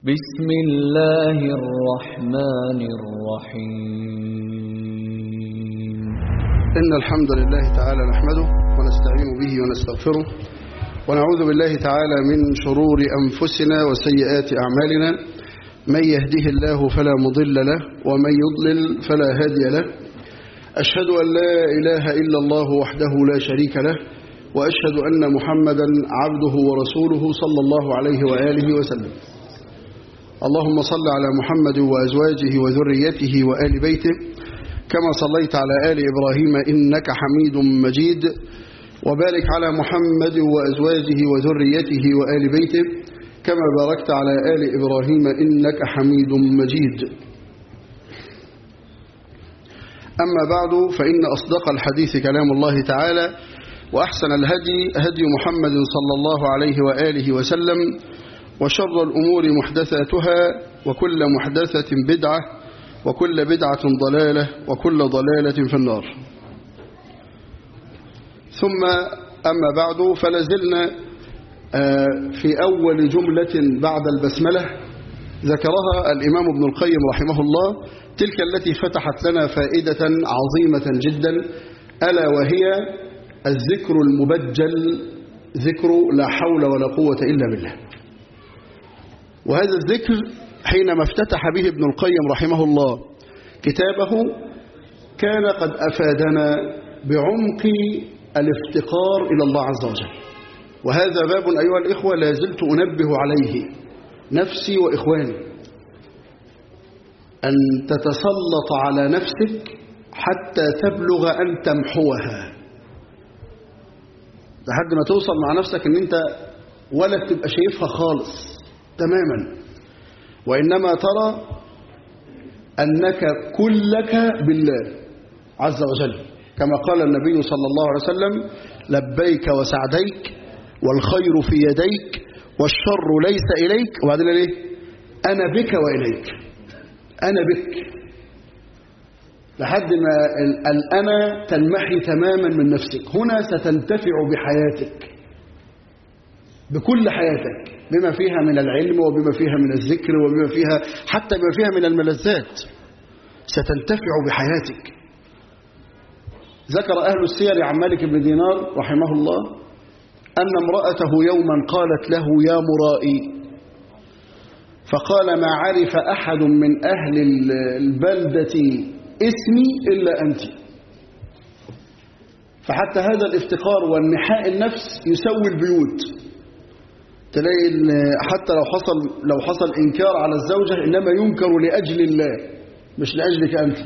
بسم الله الرحمن الرحيم إن الحمد لله تعالى نحمده ونستعين به ونستغفره ونعوذ بالله تعالى من شرور أنفسنا وسيئات أعمالنا من يهده الله فلا مضل له ومن يضلل فلا هادي له أشهد أن لا إله إلا الله وحده لا شريك له وأشهد أن محمدا عبده ورسوله صلى الله عليه وآله وسلم اللهم صل على محمد وأزواجه وذريته وآل بيته كما صليت على آل إبراهيم إنك حميد مجيد وبارك على محمد وأزواجه وذريته وآل بيته كما باركت على آل إبراهيم إنك حميد مجيد أما بعد فإن أصدق الحديث كلام الله تعالى وأحسن الهدي هدي محمد صلى الله عليه وآله وسلم وشر الأمور محدثاتها وكل محدثة بدعة وكل بدعة ضلالة وكل ضلالة في النار ثم أما بعد فلازلنا في أول جملة بعد البسملة ذكرها الإمام ابن القيم رحمه الله تلك التي فتحت لنا فائدة عظيمة جدا ألا وهي الذكر المبجل ذكر لا حول ولا قوة إلا بالله وهذا الذكر حينما افتتح به ابن القيم رحمه الله كتابه كان قد أفادنا بعمق الافتقار إلى الله عز وجل وهذا باب أيها الإخوة لا زلت أنبه عليه نفسي وإخواني أن تتسلط على نفسك حتى تبلغ أن تمحوها لحد ما توصل مع نفسك أن أنت ولا تبقى شايفها خالص تماما وإنما ترى أنك كلك بالله عز وجل كما قال النبي صلى الله عليه وسلم لبيك وسعديك والخير في يديك والشر ليس إليك وبعدين ليه أنا بك وإليك أنا بك لحد ما الأنا تنمحي تماما من نفسك هنا ستنتفع بحياتك بكل حياتك بما فيها من العلم وبما فيها من الذكر وبما فيها حتى بما فيها من الملذات ستنتفع بحياتك ذكر أهل السير عن مالك بن دينار رحمه الله أن امرأته يوما قالت له يا مرائي فقال ما عرف أحد من أهل البلدة اسمي إلا أنت فحتى هذا الافتقار والنحاء النفس يسوي البيوت تلاقي حتى لو حصل لو حصل إنكار على الزوجة إنما ينكر لأجل الله مش لأجلك أنت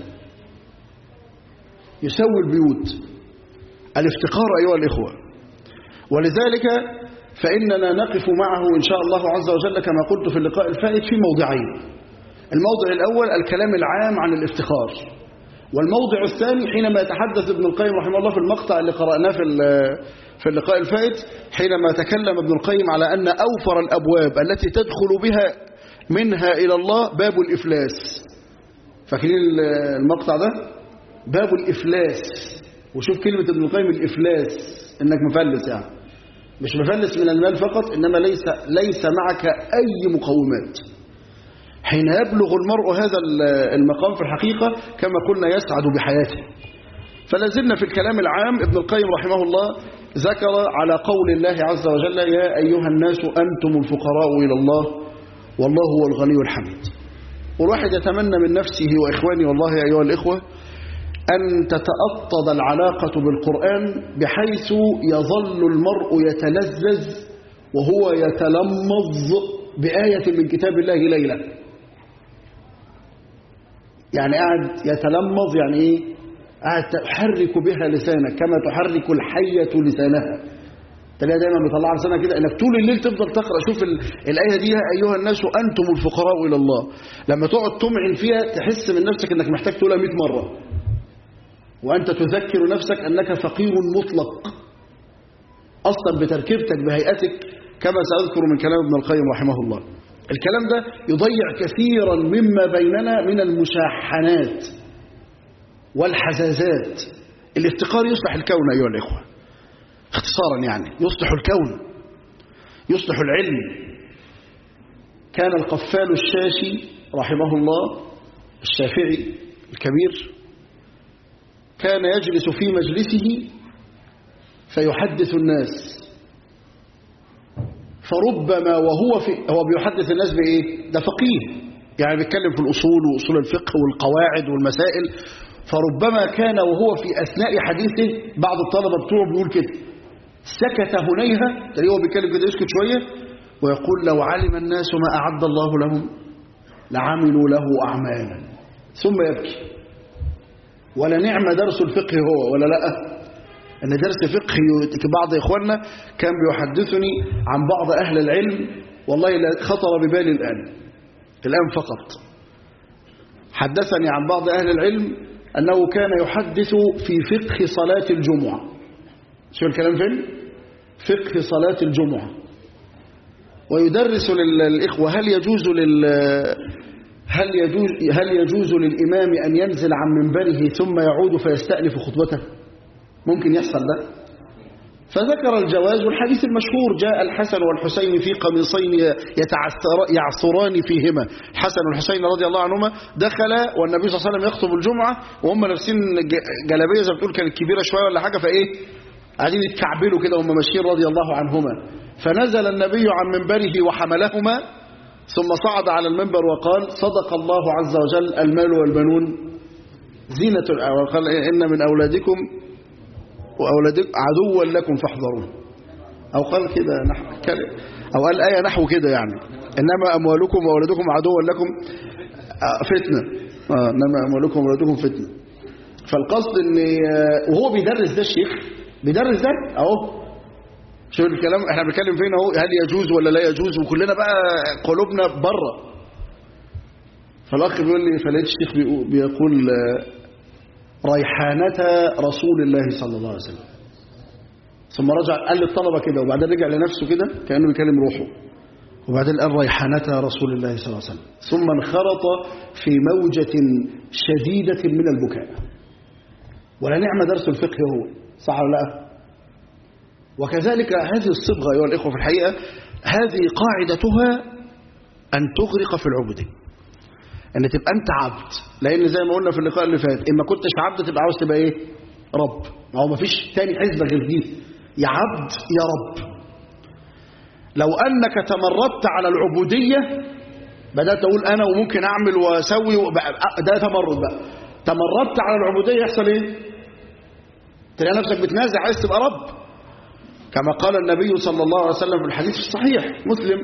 يسوي البيوت الافتقار أيها الإخوة ولذلك فإننا نقف معه إن شاء الله عز وجل كما قلت في اللقاء الفائت في موضعين الموضع الأول الكلام العام عن الافتقار والموضع الثاني حينما يتحدث ابن القيم رحمه الله في المقطع اللي قرأناه في في اللقاء الفائت حينما تكلم ابن القيم على أن أوفر الأبواب التي تدخل بها منها إلى الله باب الإفلاس فاكرين المقطع ده باب الإفلاس وشوف كلمة ابن القيم الإفلاس إنك مفلس يعني مش مفلس من المال فقط إنما ليس, ليس معك أي مقومات حين يبلغ المرء هذا المقام في الحقيقة كما قلنا يسعد بحياته فلازلنا في الكلام العام ابن القيم رحمه الله ذكر على قول الله عز وجل يا أيها الناس أنتم الفقراء إلى الله والله هو الغني الحميد والواحد يتمنى من نفسه وإخواني والله يا أيها الإخوة أن تتأطد العلاقة بالقرآن بحيث يظل المرء يتلذذ وهو يتلمظ بآية من كتاب الله ليلة يعني قاعد يتلمظ يعني إيه قاعد تحرك بها لسانك كما تحرك الحية لسانها تلاقي دايما بيطلع لسانك كده انك طول الليل تفضل تقرا شوف الايه دي يا ايها الناس انتم الفقراء الى الله لما تقعد تمعن فيها تحس من نفسك انك محتاج تقولها 100 مره وانت تذكر نفسك انك فقير مطلق اصلا بتركيبتك بهيئتك كما ساذكر من كلام ابن القيم رحمه الله الكلام ده يضيع كثيرا مما بيننا من المشاحنات والحزازات الافتقار يصلح الكون أيها الإخوة اختصارا يعني يصلح الكون يصلح العلم كان القفال الشاشي رحمه الله الشافعي الكبير كان يجلس في مجلسه فيحدث الناس فربما وهو في هو بيحدث الناس بايه ده فقيه يعني بيتكلم في الاصول واصول الفقه والقواعد والمسائل فربما كان وهو في اثناء حديثه بعض الطلبه بتوعه بيقول كده سكت هنيها تلاقيه هو بيتكلم كده يسكت شويه ويقول لو علم الناس ما اعد الله لهم لعملوا له اعمالا ثم يبكي ولا نعم درس الفقه هو ولا لا ان درس فقه بعض اخواننا كان بيحدثني عن بعض اهل العلم والله لا خطر ببالي الان الان فقط حدثني عن بعض اهل العلم انه كان يحدث في فقه صلاه الجمعه شو الكلام فين فقه صلاه الجمعه ويدرس للاخوه هل يجوز لل هل يجوز هل يجوز للامام ان ينزل عن منبره ثم يعود فيستأنف خطبته ممكن يحصل ده فذكر الجواز والحديث المشهور جاء الحسن والحسين في قميصين يعثران فيهما الحسن والحسين رضي الله عنهما دخلا والنبي صلى الله عليه وسلم يخطب الجمعة وهم لابسين جلابيه زي ما بتقول كانت كبيرة شوية ولا حاجة فإيه قاعدين يتكعبلوا كده وهم ماشيين رضي الله عنهما فنزل النبي عن منبره وحملهما ثم صعد على المنبر وقال صدق الله عز وجل المال والبنون زينة وقال إن من أولادكم وأولادكم عدوا لكم فاحذروه أو قال كده نحو أو قال آية نحو كده يعني إنما أموالكم وأولادكم عدوا لكم فتنة آه إنما أموالكم وأولادكم فتنة فالقصد إن وهو بيدرس ده الشيخ بيدرس ده أهو شوف الكلام احنا بنتكلم فين اهو هل يجوز ولا لا يجوز وكلنا بقى قلوبنا بره فالاخ بيقول لي فلقيت الشيخ بيقول ريحانة رسول الله صلى الله عليه وسلم ثم رجع قال للطلبة كده وبعدين رجع لنفسه كده كأنه بيكلم روحه وبعدين قال ريحانة رسول الله صلى الله عليه وسلم ثم انخرط في موجة شديدة من البكاء ولا نعم درس الفقه هو صح ولا لا وكذلك هذه الصبغة أيها الإخوة في الحقيقة هذه قاعدتها أن تغرق في العبودية أن تبقى أنت عبد لأن زي ما قلنا في اللقاء اللي فات إما كنتش عبد تبقى عاوز تبقى إيه رب ما هو ما فيش تاني حزبة غير دي يا عبد يا رب لو أنك تمردت على العبودية بدأت أقول أنا وممكن أعمل وأسوي ده تمرد بقى تمردت على العبودية يحصل إيه تلاقي نفسك بتنازع عايز تبقى رب كما قال النبي صلى الله عليه وسلم في الحديث الصحيح مسلم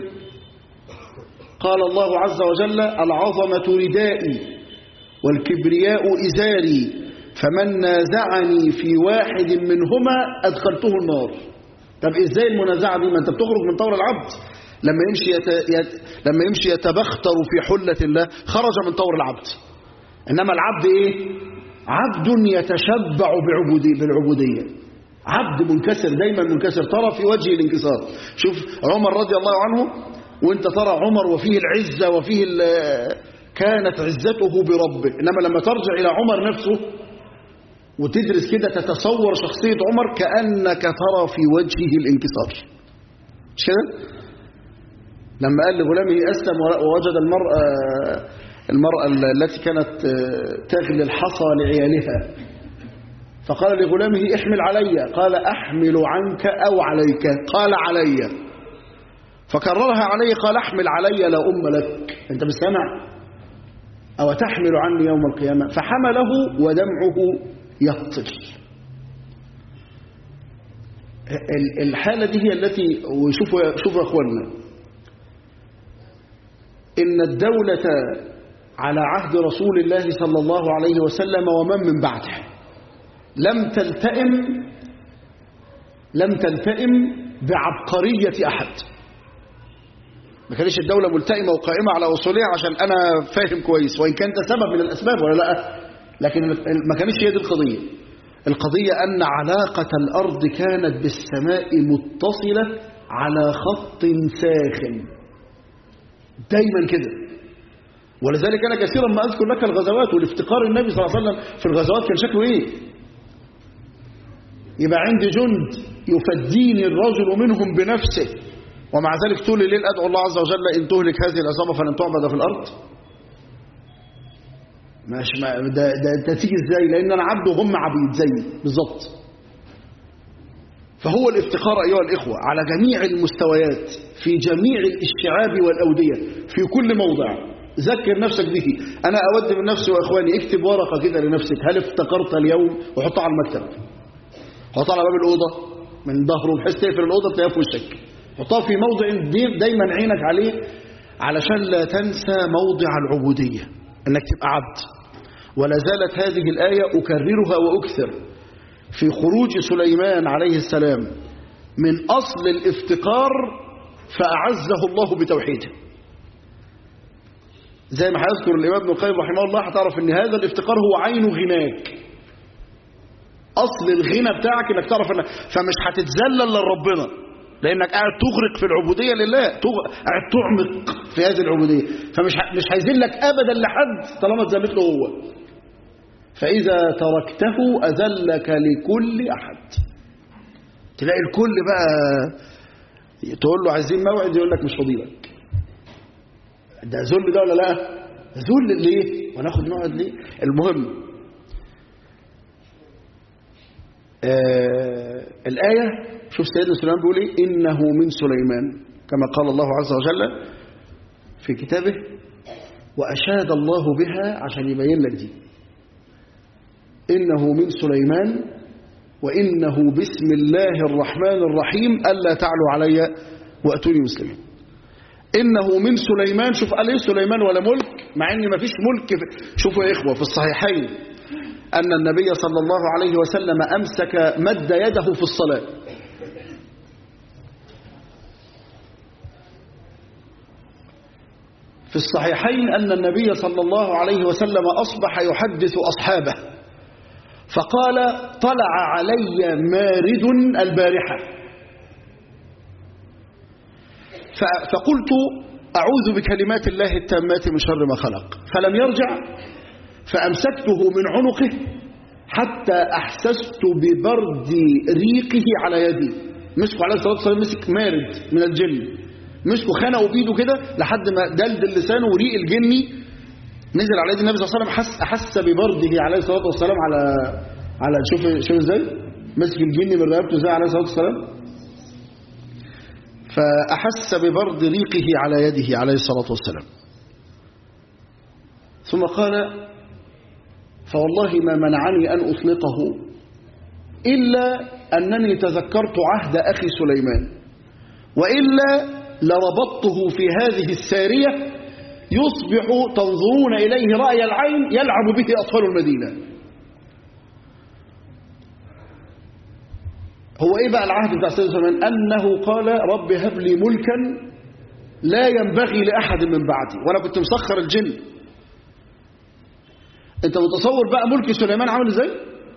قال الله عز وجل العظمة ردائي والكبرياء إزاري فمن نازعني في واحد منهما أدخلته النار طب إزاي المنازعة دي ما أنت بتخرج من طور العبد لما يمشي يت... يت... لما يمشي يتبختر في حلة الله خرج من طور العبد إنما العبد إيه عبد يتشبع بعبودي بالعبودية عبد منكسر دايما منكسر ترى في وجهه الانكسار شوف عمر رضي الله عنه وانت ترى عمر وفيه العزة وفيه كانت عزته بربه إنما لما ترجع إلى عمر نفسه وتدرس كده تتصور شخصية عمر كأنك ترى في وجهه الانكسار مش كده لما قال لغلامه أسلم ووجد المرأة المرأة التي كانت تغلي الحصى لعيالها فقال لغلامه احمل علي قال أحمل عنك أو عليك قال علي فكررها عليه قال احمل علي لا أم لك أنت بسمع أو تحمل عني يوم القيامة فحمله ودمعه يقطر الحالة دي هي التي وشوفوا شوفوا يا أخواننا إن الدولة على عهد رسول الله صلى الله عليه وسلم ومن من بعده لم تلتئم لم تلتئم بعبقرية أحد ما كانش الدولة ملتئمة وقائمة على أصولها عشان أنا فاهم كويس وإن كان ده سبب من الأسباب ولا لا لكن ما كانش هي دي القضية القضية أن علاقة الأرض كانت بالسماء متصلة على خط ساخن دايما كده ولذلك أنا كثيرا ما أذكر لك الغزوات والافتقار النبي صلى الله عليه وسلم في الغزوات كان شكله إيه يبقى عندي جند يفديني الرجل منهم بنفسه ومع ذلك طول الليل أدعو الله عز وجل إن تهلك هذه العصابة فلن تعبد في الأرض مش ما ده, ده, ده تيجي ازاي لأن أنا عبد وهم عبيد زيي بالظبط فهو الافتقار أيها الإخوة على جميع المستويات في جميع الشعاب والأودية في كل موضع ذكر نفسك به أنا أود من نفسي وإخواني اكتب ورقة كده لنفسك هل افتقرت اليوم وحطها على المكتب حطها على باب الأوضة من ظهره بحيث تقفل الأوضة تلاقيها في وشك حطها في موضع دي دايما عينك عليه علشان لا تنسى موضع العبودية أنك تبقى عبد ولا زالت هذه الآية أكررها وأكثر في خروج سليمان عليه السلام من أصل الافتقار فأعزه الله بتوحيده زي ما هيذكر الإمام ابن القيم رحمه الله هتعرف أن هذا الافتقار هو عين غناك أصل الغنى بتاعك أنك تعرف أنك فمش هتتذلل لربنا لأنك قاعد تغرق في العبودية لله قاعد تعمق في هذه العبودية فمش مش هيذلك أبدا لحد طالما اتذلت له هو فإذا تركته أذلك لكل أحد تلاقي الكل بقى تقول له عايزين موعد يقول لك مش فاضيلك ده ذل ده ولا لا ذل ليه وناخد موعد ليه المهم آه الآية شوف سيدنا سليمان بيقول ايه إنه من سليمان كما قال الله عز وجل في كتابه وأشاد الله بها عشان يبين لك دي إنه من سليمان وإنه بسم الله الرحمن الرحيم ألا تعلوا علي وأتوني مسلمين إنه من سليمان شوف قال إيه سليمان ولا ملك مع إن ما فيش ملك في شوفوا يا إخوة في الصحيحين أن النبي صلى الله عليه وسلم أمسك مد يده في الصلاة في الصحيحين أن النبي صلى الله عليه وسلم أصبح يحدث أصحابه فقال طلع علي مارد البارحة فقلت أعوذ بكلمات الله التامات من شر ما خلق فلم يرجع فأمسكته من عنقه حتى أحسست ببرد ريقه على يدي مسكه عليه الصلاة والسلام مسك مارد من الجن مسكه خنقه بإيده كده لحد ما دلدل لسانه وريق الجني نزل على يد النبي صلى الله عليه وسلم حس أحس ببرده عليه الصلاة والسلام على على شوف شوف ازاي مسك الجن من رقبته ازاي عليه الصلاة والسلام فأحس ببرد ريقه على يده عليه الصلاة والسلام ثم قال فوالله ما منعني أن أطلقه إلا أنني تذكرت عهد أخي سليمان وإلا لربطته في هذه السارية يصبح تنظرون إليه رأي العين يلعب به أطفال المدينة هو إيه بقى العهد بتاع سيدنا سليمان أنه قال رب هب لي ملكا لا ينبغي لأحد من بعدي وأنا كنت مسخر الجن أنت متصور بقى ملك سليمان عامل إزاي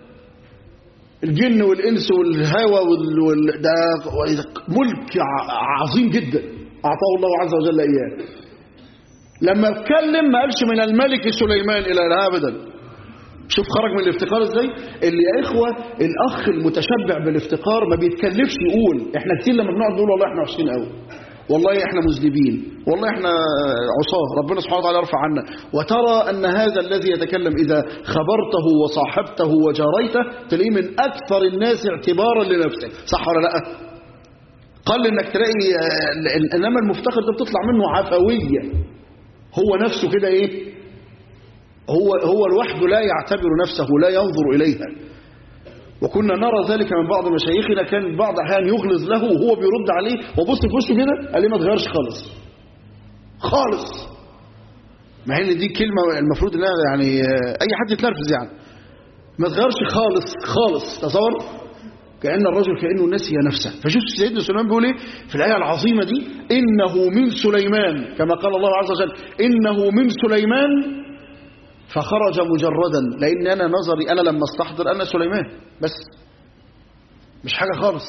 الجن والإنس والهوى وال... وال... ده ملك عظيم جدا أعطاه الله عز وجل إياه لما اتكلم ما قالش من الملك سليمان إلى لا أبدا شوف خرج من الافتقار ازاي اللي يا إخوة الأخ المتشبع بالافتقار ما بيتكلفش يقول احنا كتير لما بنقعد نقول والله احنا وحشين قوي والله احنا مذنبين والله احنا عصاه ربنا سبحانه وتعالى يرفع عنا وترى أن هذا الذي يتكلم إذا خبرته وصاحبته وجاريته تلاقيه من أكثر الناس اعتبارا لنفسه صح ولا لا قال انك تلاقي انما المفتقر ده بتطلع منه عفوية هو نفسه كده ايه هو هو لوحده لا يعتبر نفسه لا ينظر إليها وكنا نرى ذلك من بعض مشايخنا كان بعض أحيان يغلظ له وهو بيرد عليه وبص في وشه كده قال لي ما تغيرش خالص خالص مع ان دي كلمة المفروض انها يعني اي حد يتنرفز يعني ما تغيرش خالص خالص تصور كأن الرجل كأنه نسي نفسه فشوف سيدنا سليمان بيقول ايه في الآية العظيمة دي إنه من سليمان كما قال الله عز وجل إنه من سليمان فخرج مجردا لأن أنا نظري أنا لما استحضر أنا سليمان بس مش حاجة خالص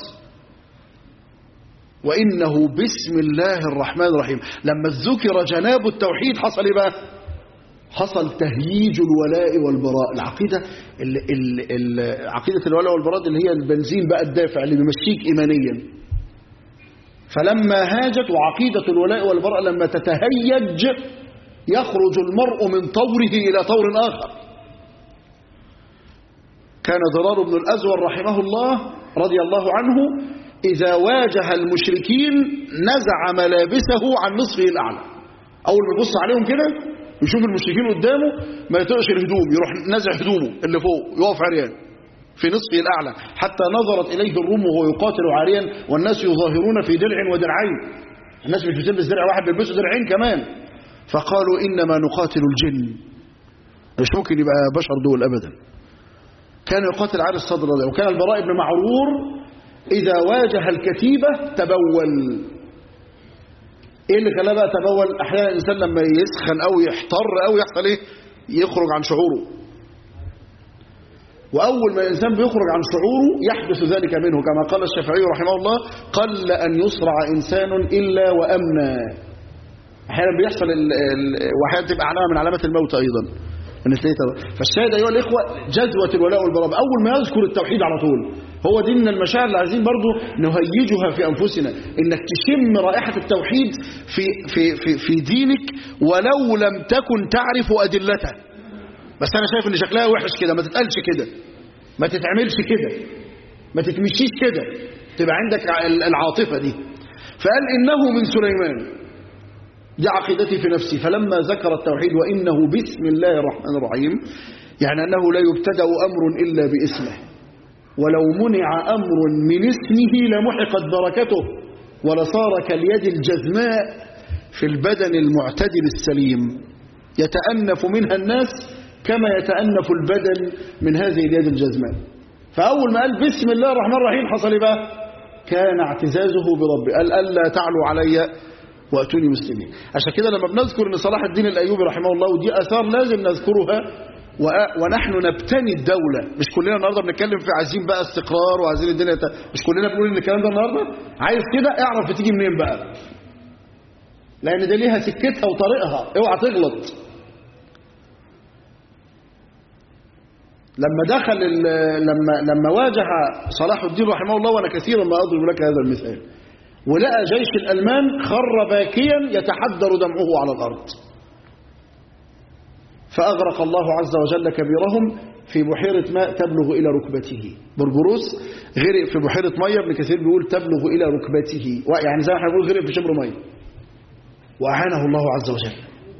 وإنه بسم الله الرحمن الرحيم لما ذكر جناب التوحيد حصل إيه بقى حصل تهييج الولاء والبراء العقيدة ال ال ال عقيدة الولاء والبراء اللي هي البنزين بقى الدافع اللي بيمشيك إيمانيا فلما هاجت وعقيدة الولاء والبراء لما تتهيج يخرج المرء من طوره إلى طور آخر كان ضرار بن الأزور رحمه الله رضي الله عنه إذا واجه المشركين نزع ملابسه عن نصفه الأعلى أول ما يبص عليهم كده يشوف المشركين قدامه ما يطقش الهدوم يروح نزع هدومه اللي فوق يقف عريان في نصفه الأعلى حتى نظرت إليه الروم وهو يقاتل عاريا والناس يظاهرون في درع ودرعين الناس مش بتلبس درع واحد بيلبسوا درعين كمان فقالوا إنما نقاتل الجن مش ممكن يبقى بشر دول أبدا كان يقاتل عاري الصدر ده وكان البراء بن معرور إذا واجه الكتيبة تبول إيه اللي خلاه بقى تبول أحيانا الإنسان لما يسخن أو يحتر أو يحصل إيه يخرج عن شعوره وأول ما الإنسان بيخرج عن شعوره يحدث ذلك منه كما قال الشافعي رحمه الله قل أن يصرع إنسان إلا وأمنى أحيانا بيحصل ال... ال... وأحيانا تبقى علامة من علامات الموت أيضا فالشاهد أيها الإخوة جذوة الولاء والبراء أول ما يذكر التوحيد على طول هو دي من المشاعر اللي عايزين برضو نهيجها في أنفسنا إنك تشم رائحة التوحيد في, في, في, في دينك ولو لم تكن تعرف أدلته بس أنا شايف إن شكلها وحش كده ما تتقالش كده ما تتعملش كده ما تتمشيش كده تبقى عندك العاطفة دي فقال إنه من سليمان دي عقيدتي في نفسي فلما ذكر التوحيد وإنه بسم الله الرحمن الرحيم يعني أنه لا يبتدأ أمر إلا باسمه ولو منع أمر من اسمه لمحقت بركته ولصار كاليد الجزماء في البدن المعتدل السليم يتأنف منها الناس كما يتأنف البدن من هذه اليد الجزماء فأول ما قال بسم الله الرحمن الرحيم حصل إيه بقى كان اعتزازه بربه قال ألا تعلوا علي وأتوني مسلمين عشان كده لما بنذكر ان صلاح الدين الأيوبي رحمه الله ودي أثار لازم نذكرها ونحن نبتني الدولة مش كلنا النهاردة بنتكلم في عايزين بقى استقرار وعايزين الدنيا ت... مش كلنا بنقول ان الكلام ده النهاردة عايز كده اعرف بتيجي منين بقى لأن دي ليها سكتها وطريقها اوعى تغلط لما دخل لما لما واجه صلاح الدين رحمه الله وانا كثيرا ما اضرب لك هذا المثال ولقى جيش الألمان خر باكيا يتحدر دمعه على الأرض فأغرق الله عز وجل كبيرهم في بحيرة ماء تبلغ إلى ركبته برجروس غرق في بحيرة مية ابن كثير بيقول تبلغ إلى ركبته يعني زي ما احنا بنقول غرق في شبر مية وأعانه الله عز وجل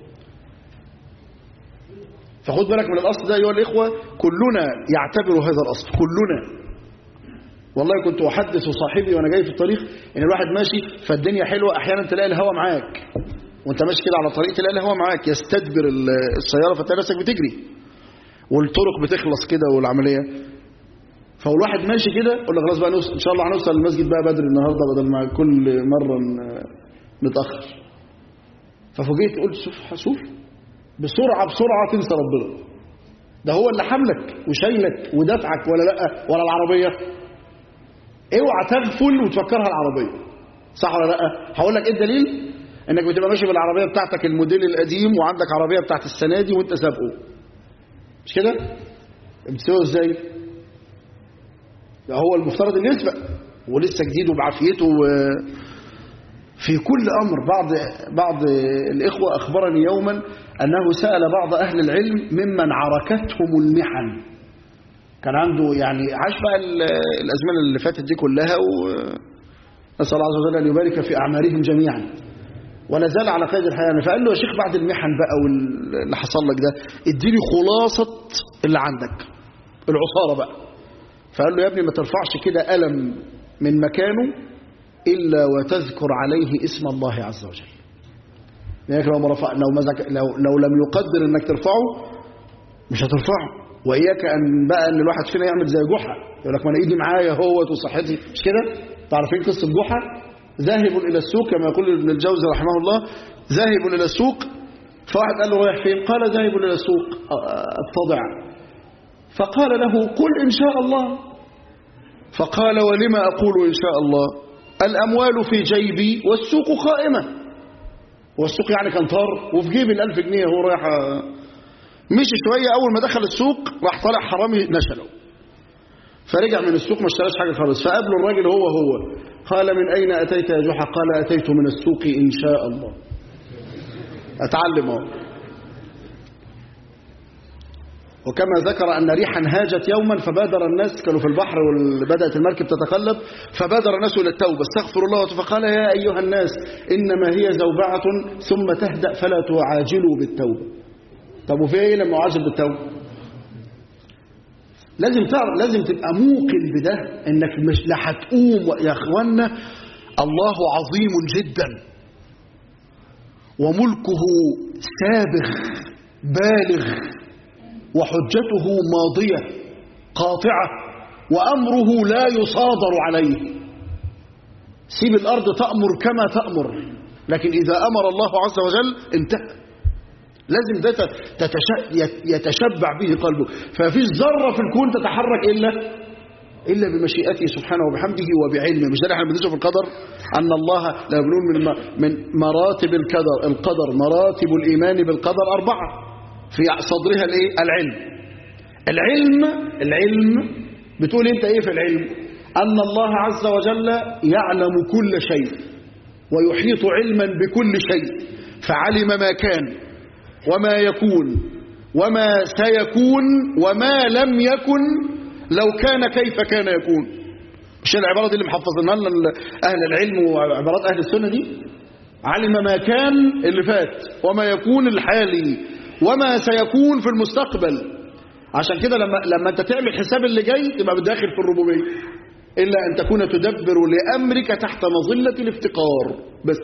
فخد بالك من الأصل ده أيها الإخوة كلنا يعتبر هذا الأصل كلنا والله كنت أحدث صاحبي وأنا جاي في الطريق إن الواحد ماشي فالدنيا حلوة أحيانا تلاقي الهواء معاك وانت ماشي كده على طريق تلاقي الهواء معاك يستدبر السيارة فتلاقي نفسك بتجري والطرق بتخلص كده والعملية فالواحد ماشي كده يقول لك خلاص بقى نوصل إن شاء الله هنوصل المسجد بقى بدري النهاردة بدل ما كل مرة نتأخر ففوجئت قلت شوف شوف بسرعة بسرعة تنسى ربنا ده هو اللي حملك وشايلك ودفعك ولا لا ولا العربية اوعى تغفل وتفكرها العربية صح ولا لا هقول لك ايه الدليل انك بتبقى ماشي بالعربية بتاعتك الموديل القديم وعندك عربية بتاعت السنة دي وانت سابقه مش كده بتسوي ازاي ده هو المفترض ان يسبق ولسه جديد وبعافيته و... في كل أمر بعض بعض الإخوة أخبرني يوما أنه سأل بعض أهل العلم ممن عركتهم المحن كان عنده يعني عاش بقى الأزمنة اللي فاتت دي كلها ونسأل الله عز وجل أن يبارك في أعمارهم جميعا ولا زال على قيد الحياة فقال له يا شيخ بعد المحن بقى واللي حصل لك ده اديني خلاصة اللي عندك العصارة بقى فقال له يا ابني ما ترفعش كده ألم من مكانه إلا وتذكر عليه اسم الله عز وجل لذلك لو, رفع لو, مزك لو, لو لم يقدر انك ترفعه مش هترفعه وإياك أن بقى أن الواحد فينا يعمل زي جحا يقول لك ما أنا إيدي معايا هوت وصحتي مش كده تعرفين قصة جحا ذاهب إلى السوق كما يقول ابن الجوزي رحمه الله ذاهب إلى السوق فواحد قال له رايح فين قال ذاهب إلى السوق اتضع فقال له قل إن شاء الله فقال ولما أقول إن شاء الله الأموال في جيبي والسوق قائمة والسوق يعني كان طار وفي جيبي الألف جنيه هو رايح مشي شوية أول ما دخل السوق راح طالع حرامي نشله فرجع من السوق ما اشتراش حاجة خالص فقابله الراجل هو هو قال من أين أتيت يا جحا قال أتيت من السوق إن شاء الله أتعلم اهو وكما ذكر أن ريحا هاجت يوما فبادر الناس كانوا في البحر وبدأت المركب تتقلب فبادر الناس إلى التوبة استغفر الله فقال يا أيها الناس إنما هي زوبعة ثم تهدأ فلا تعاجلوا بالتوبة طب وفي ايه لما أعاجل بالتوبة لازم تعرف لازم تبقى موقن بده انك مش لا هتقوم يا اخوانا الله عظيم جدا وملكه سابغ بالغ وحجته ماضية قاطعة وأمره لا يصادر عليه سيب الأرض تأمر كما تأمر لكن إذا أمر الله عز وجل انتهى لازم ده تتش... يتشبع به قلبه ففيش ذرة في الكون تتحرك إلا إلا بمشيئته سبحانه وبحمده وبعلمه مش ده اللي احنا بندرسه في القدر أن الله لا يقولون من من مراتب القدر القدر مراتب الإيمان بالقدر أربعة في صدرها الايه العلم العلم العلم بتقول انت ايه في العلم ان الله عز وجل يعلم كل شيء ويحيط علما بكل شيء فعلم ما كان وما يكون وما سيكون وما لم يكن لو كان كيف كان يكون مش العبارة دي اللي محفظينها لنا أهل العلم وعبارات أهل السنة دي علم ما كان اللي فات وما يكون الحالي وما سيكون في المستقبل عشان كده لما لما انت تعمل حساب اللي جاي تبقى بتداخل في الربوبيه الا ان تكون تدبر لامرك تحت مظله الافتقار بس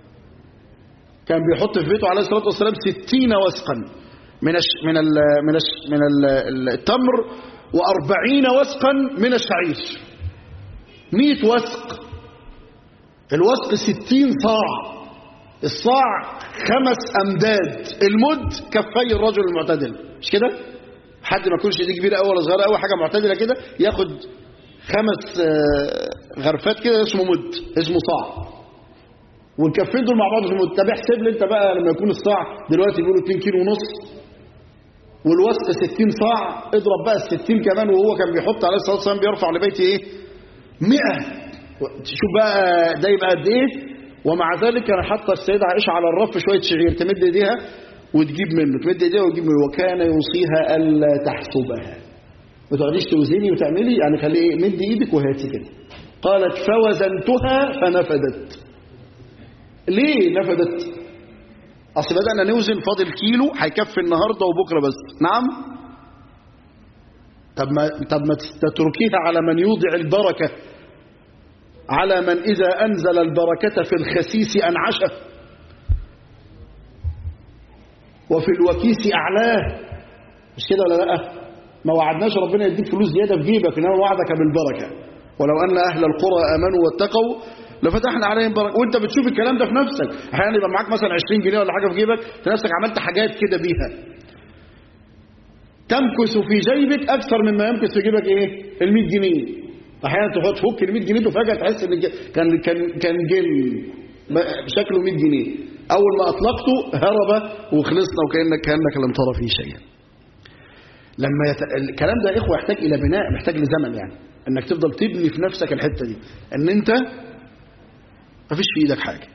كان بيحط في بيته عليه الصلاه والسلام 60 وسقا من الش من ال من الش من ال التمر و40 وسقا من الشعير 100 وسق الوسق 60 صاع الصاع خمس أمداد المد كفي الرجل المعتدل مش كده حد ما يكونش دي كبيرة أول صغيرة أول حاجة معتدلة كده ياخد خمس غرفات كده اسمه مد اسمه صاع والكفين دول مع بعض اسمه مد طب احسب لي انت بقى لما يكون الصاع دلوقتي بيقولوا 2 كيلو ونص والوسط 60 صاع اضرب بقى ال 60 كمان وهو كان بيحط عليه الصلاه والسلام بيرفع لبيته ايه 100 شوف بقى ده يبقى قد ايه ومع ذلك كان حتى السيدة عائشة على الرف شوية شعير تمد ايديها وتجيب منه تمد ايديها وتجيب منه وكان يوصيها ألا تحسبها ما تقعديش توزني وتعملي يعني خلي ايه مد ايدك وهاتي كده قالت فوزنتها فنفدت ليه نفدت اصل بدأنا نوزن فاضل كيلو هيكفي النهارده وبكره بس نعم طب ما طب ما تتركيها على من يوضع البركه على من إذا أنزل البركة في الخسيس أنعشه وفي الوكيس أعلاه مش كده ولا لا ما وعدناش ربنا يديك فلوس زيادة في جيبك إنما وعدك بالبركة ولو أن أهل القرى آمنوا واتقوا لفتحنا عليهم بركة وانت بتشوف الكلام ده في نفسك احيانا يبقى معاك مثلا 20 جنيه ولا حاجة في جيبك في نفسك عملت حاجات كده بيها تمكث في جيبك أكثر مما يمكث في جيبك إيه ال 100 جنيه احيانا تحط فك ال 100 جنيه وفجاه تحس ان كان كان كان جن شكله 100 جنيه اول ما اطلقته هرب وخلصنا وكانك كانك لم ترى فيه شيئا لما يت... الكلام ده يا اخوه يحتاج الى بناء محتاج لزمن يعني انك تفضل تبني في نفسك الحته دي ان انت ما فيش في ايدك حاجه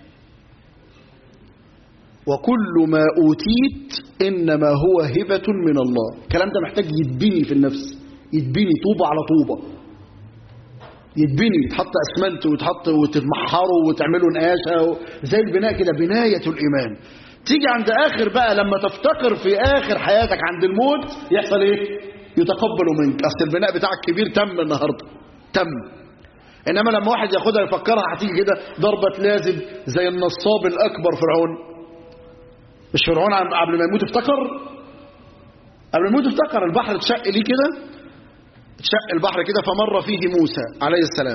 وكل ما اوتيت انما هو هبه من الله الكلام ده محتاج يتبني في النفس يتبني طوبه على طوبه يتبني يتحط اسمنت ويتحط وتتمحروا وتعملوا نقاشه زي البناء كده بنايه الايمان تيجي عند اخر بقى لما تفتقر في اخر حياتك عند الموت يحصل ايه يتقبل منك اصل البناء بتاعك كبير تم النهارده تم انما لما واحد ياخدها يفكرها هتيجي كده ضربه لازم زي النصاب الاكبر فرعون مش فرعون قبل ما يموت افتكر قبل ما يموت افتكر البحر اتشق ليه كده شق البحر كده فمر فيه موسى عليه السلام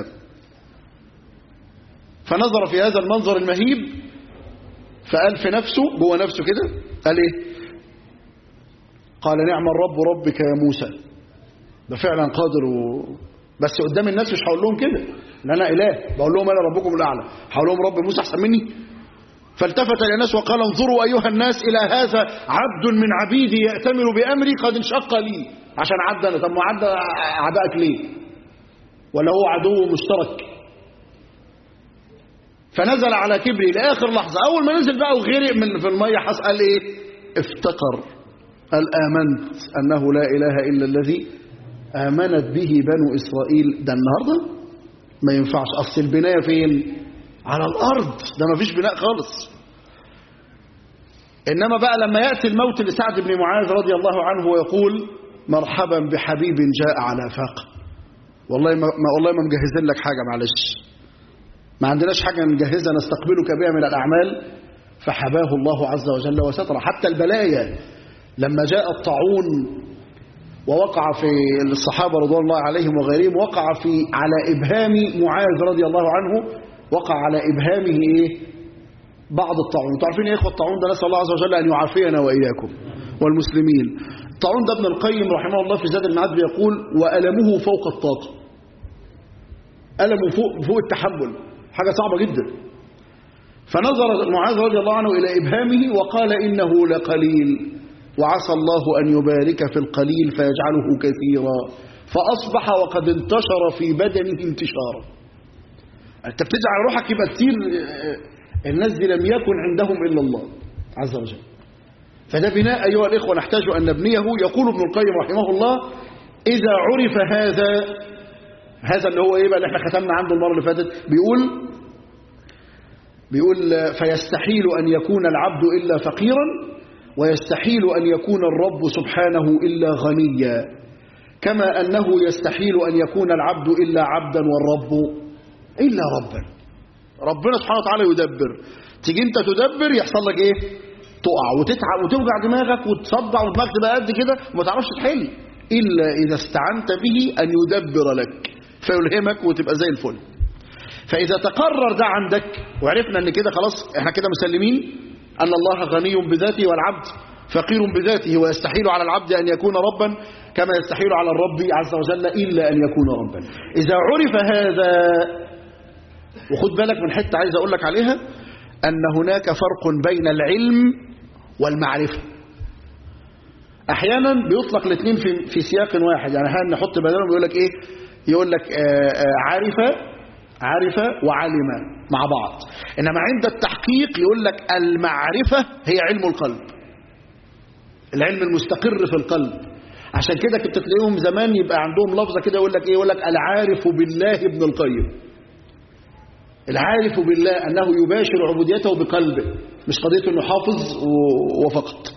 فنظر في هذا المنظر المهيب فقال في نفسه جوه نفسه كده قال ايه قال نعم الرب ربك يا موسى ده فعلا قادر و... بس قدام الناس مش هقول لهم كده ان انا اله بقول لهم انا ربكم الاعلى هقول لهم رب موسى احسن مني فالتفت الى الناس وقال انظروا ايها الناس الى هذا عبد من عبيدي ياتمر بامري قد انشق لي عشان عدى انا طب ما عدى اعدائك ليه ولا هو عدو مشترك فنزل على كبري لآخر لحظة أول ما نزل بقى وغرق من في المية حس قال إيه افتقر قال آمنت أنه لا إله إلا الذي آمنت به بنو إسرائيل ده النهاردة ما ينفعش أصل البناية فين على الأرض ده ما فيش بناء خالص إنما بقى لما يأتي الموت لسعد بن معاذ رضي الله عنه ويقول مرحبا بحبيب جاء على فاق والله ما والله ما مجهزين لك حاجة معلش ما عندناش حاجة نجهزها نستقبلك بها من الأعمال فحباه الله عز وجل وستر حتى البلايا لما جاء الطاعون ووقع في الصحابة رضوان الله عليهم وغيرهم وقع في على إبهام معاذ رضي الله عنه وقع على إبهامه إيه بعض الطاعون تعرفين يا إخوة الطاعون ده نسأل الله عز وجل أن يعافينا وإياكم والمسلمين الطاعون ده ابن القيم رحمه الله في زاد المعاد بيقول وألمه فوق الطاقة ألمه فوق, فوق التحمل حاجة صعبة جدا فنظر معاذ رضي الله عنه إلى إبهامه وقال إنه لقليل وعسى الله أن يبارك في القليل فيجعله كثيرا فأصبح وقد انتشر في بدنه انتشارا أنت بتجعل روحك يبقى كتير الناس دي لم يكن عندهم إلا الله عز وجل فده بناء أيها الإخوة نحتاج أن نبنيه يقول ابن القيم رحمه الله إذا عرف هذا هذا اللي هو إيه بقى اللي احنا ختمنا عنده المرة اللي فاتت بيقول بيقول فيستحيل أن يكون العبد إلا فقيرا ويستحيل أن يكون الرب سبحانه إلا غنيا كما أنه يستحيل أن يكون العبد إلا عبدا والرب إلا ربا ربنا سبحانه وتعالى يدبر تيجي انت تدبر يحصل لك ايه تقع وتتعب وتوجع دماغك وتصدع ودماغك تبقى قد كده وما تعرفش تحل إلا إذا استعنت به أن يدبر لك فيلهمك وتبقى زي الفل فإذا تقرر ده عندك وعرفنا أن كده خلاص احنا كده مسلمين أن الله غني بذاته والعبد فقير بذاته ويستحيل على العبد أن يكون ربا كما يستحيل على الرب عز وجل إلا أن يكون ربا إذا عرف هذا وخد بالك من حتة عايز أقول لك عليها أن هناك فرق بين العلم والمعرفة أحيانا بيطلق الاثنين في, في سياق واحد يعني هل نحط بدلهم بيقول لك إيه يقول لك آآ آآ عارف عارف وعلم مع بعض إنما عند التحقيق يقول لك المعرفة هي علم القلب العلم المستقر في القلب عشان كده كنت تلاقيهم زمان يبقى عندهم لفظة كده يقول لك إيه يقول لك العارف بالله ابن القيم العارف بالله أنه يباشر عبوديته بقلبه مش قضية أنه حافظ وفقط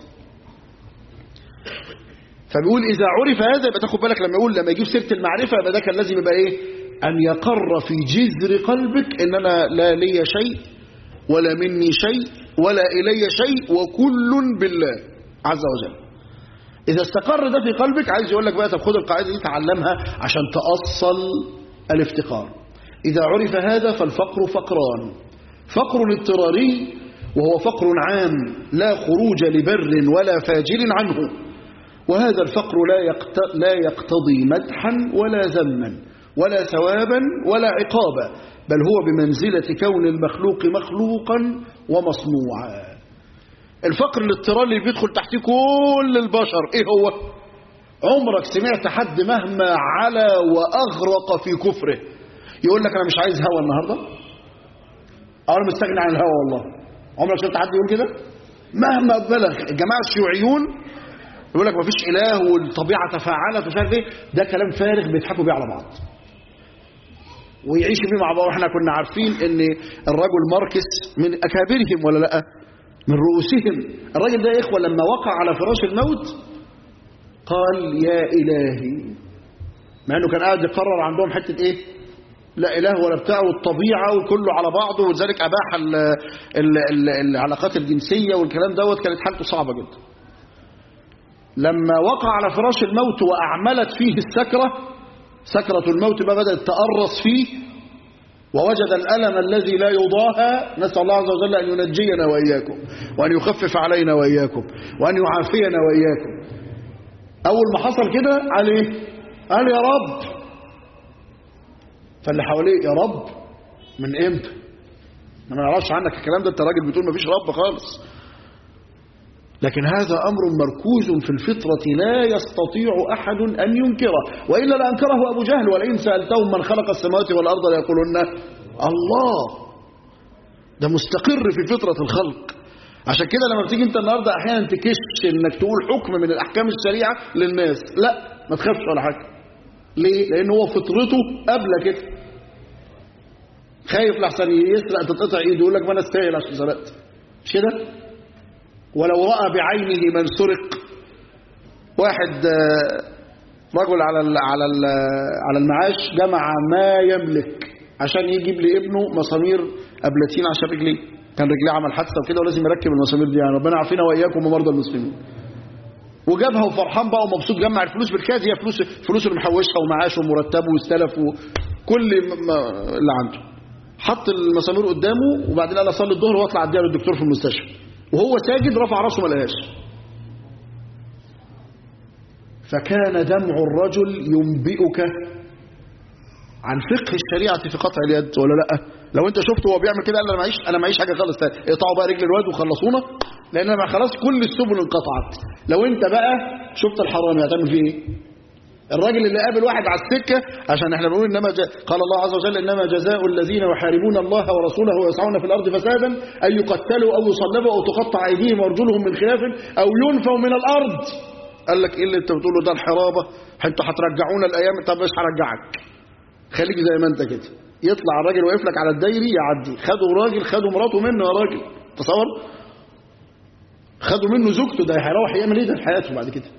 فبيقول إذا عرف هذا يبقى تاخد بالك لما يقول لما يجيب سيرة المعرفة يبقى ده كان لازم يبقى إيه أن يقر في جذر قلبك إن أنا لا لي شيء ولا مني شيء ولا إلي شيء وكل بالله عز وجل إذا استقر ده في قلبك عايز يقول لك بقى طب خد القاعدة دي تعلمها عشان تأصل الافتقار إذا عرف هذا فالفقر فقران فقر اضطراري وهو فقر عام لا خروج لبر ولا فاجر عنه وهذا الفقر لا لا يقتضي مدحا ولا ذما ولا ثوابا ولا عقابا بل هو بمنزلة كون المخلوق مخلوقا ومصنوعا الفقر الاضطراري اللي بيدخل تحتيه كل البشر ايه هو عمرك سمعت حد مهما علا وأغرق في كفره يقول لك أنا مش عايز هوا النهاردة أنا مستغني عن الهوا والله عمرك سمعت حد يقول كده مهما بلغ الجماعة الشيوعيون يقول لك مفيش إله والطبيعة تفاعلت ومش عارف ايه ده كلام فارغ بيضحكوا بيه على بعض ويعيشوا بيه مع بعض واحنا كنا عارفين ان الرجل ماركس من أكابرهم ولا لا من رؤوسهم الراجل ده يا إخوة لما وقع على فراش الموت قال يا إلهي مع أنه كان قاعد يقرر عندهم حتة إيه لا إله ولا بتاع والطبيعة وكله على بعضه ولذلك أباح ال ال ال العلاقات الجنسية والكلام دوت كانت حالته صعبة جدا لما وقع على فراش الموت وأعملت فيه السكرة سكرة الموت ما بدأت تأرص فيه ووجد الألم الذي لا يضاهى نسأل الله عز وجل أن ينجينا وإياكم وأن يخفف علينا وإياكم وأن يعافينا وإياكم أول ما حصل كده قال إيه قال يا رب فاللي حواليه يا رب من امتى ما نعرفش عنك الكلام ده انت راجل بتقول ما فيش رب خالص لكن هذا أمر مركوز في الفطرة لا يستطيع أحد أن ينكره وإلا لأنكره أبو جهل ولئن سألتهم من خلق السماوات والأرض ليقولن الله ده مستقر في فطرة الخلق عشان كده لما بتيجي انت النهارده احيانا تكش انك تقول حكم من الاحكام الشريعه للناس لا ما تخافش ولا حاجه ليه لان هو فطرته قبل كده خايف لحسن يسرق تتقطع ايده يقول لك ما انا استاهل عشان سرقت مش كده ولو راى بعينه من سرق واحد رجل على ال على ال على المعاش جمع ما يملك عشان يجيب لابنه مسامير ابلتين عشان رجليه كان رجليه عمل حادثه وكده ولازم يركب المسامير دي يعني ربنا يعافينا واياكم ومرضى المسلمين وجابها وفرحان بقى ومبسوط جمع الفلوس بالكاد هي فلوس فلوس اللي محوشها ومعاشه ومرتبه واستلف وكل اللي عنده حط المسامير قدامه وبعدين قال اصلي الظهر واطلع اديها للدكتور في المستشفى وهو ساجد رفع راسه ما لقاش فكان دمع الرجل ينبئك عن فقه الشريعة في قطع اليد ولا لا لو انت شفته وهو بيعمل كده قال انا معيش انا معيش حاجه خالص تاني اقطعوا بقى رجل الواد وخلصونا لان انا خلاص كل السبل انقطعت لو انت بقى شفت الحرامي هتعمل فيه ايه الراجل اللي قابل واحد على السكه عشان احنا بنقول انما ج... قال الله عز وجل انما جزاء الذين يحاربون الله ورسوله ويسعون في الارض فسادا ان يقتلوا او يصلبوا او تقطع ايديهم وارجلهم من خلاف او ينفوا من الارض قال لك ايه اللي انت بتقوله ده الحرابه انتوا هترجعونا الايام طب مش هرجعك خليك زي ما انت كده يطلع الراجل واقف لك على الدايري يعدي خدوا راجل خدوا مراته منه يا راجل تصور خدوا منه زوجته ده هيروح يعمل ايه ده في حياته بعد كده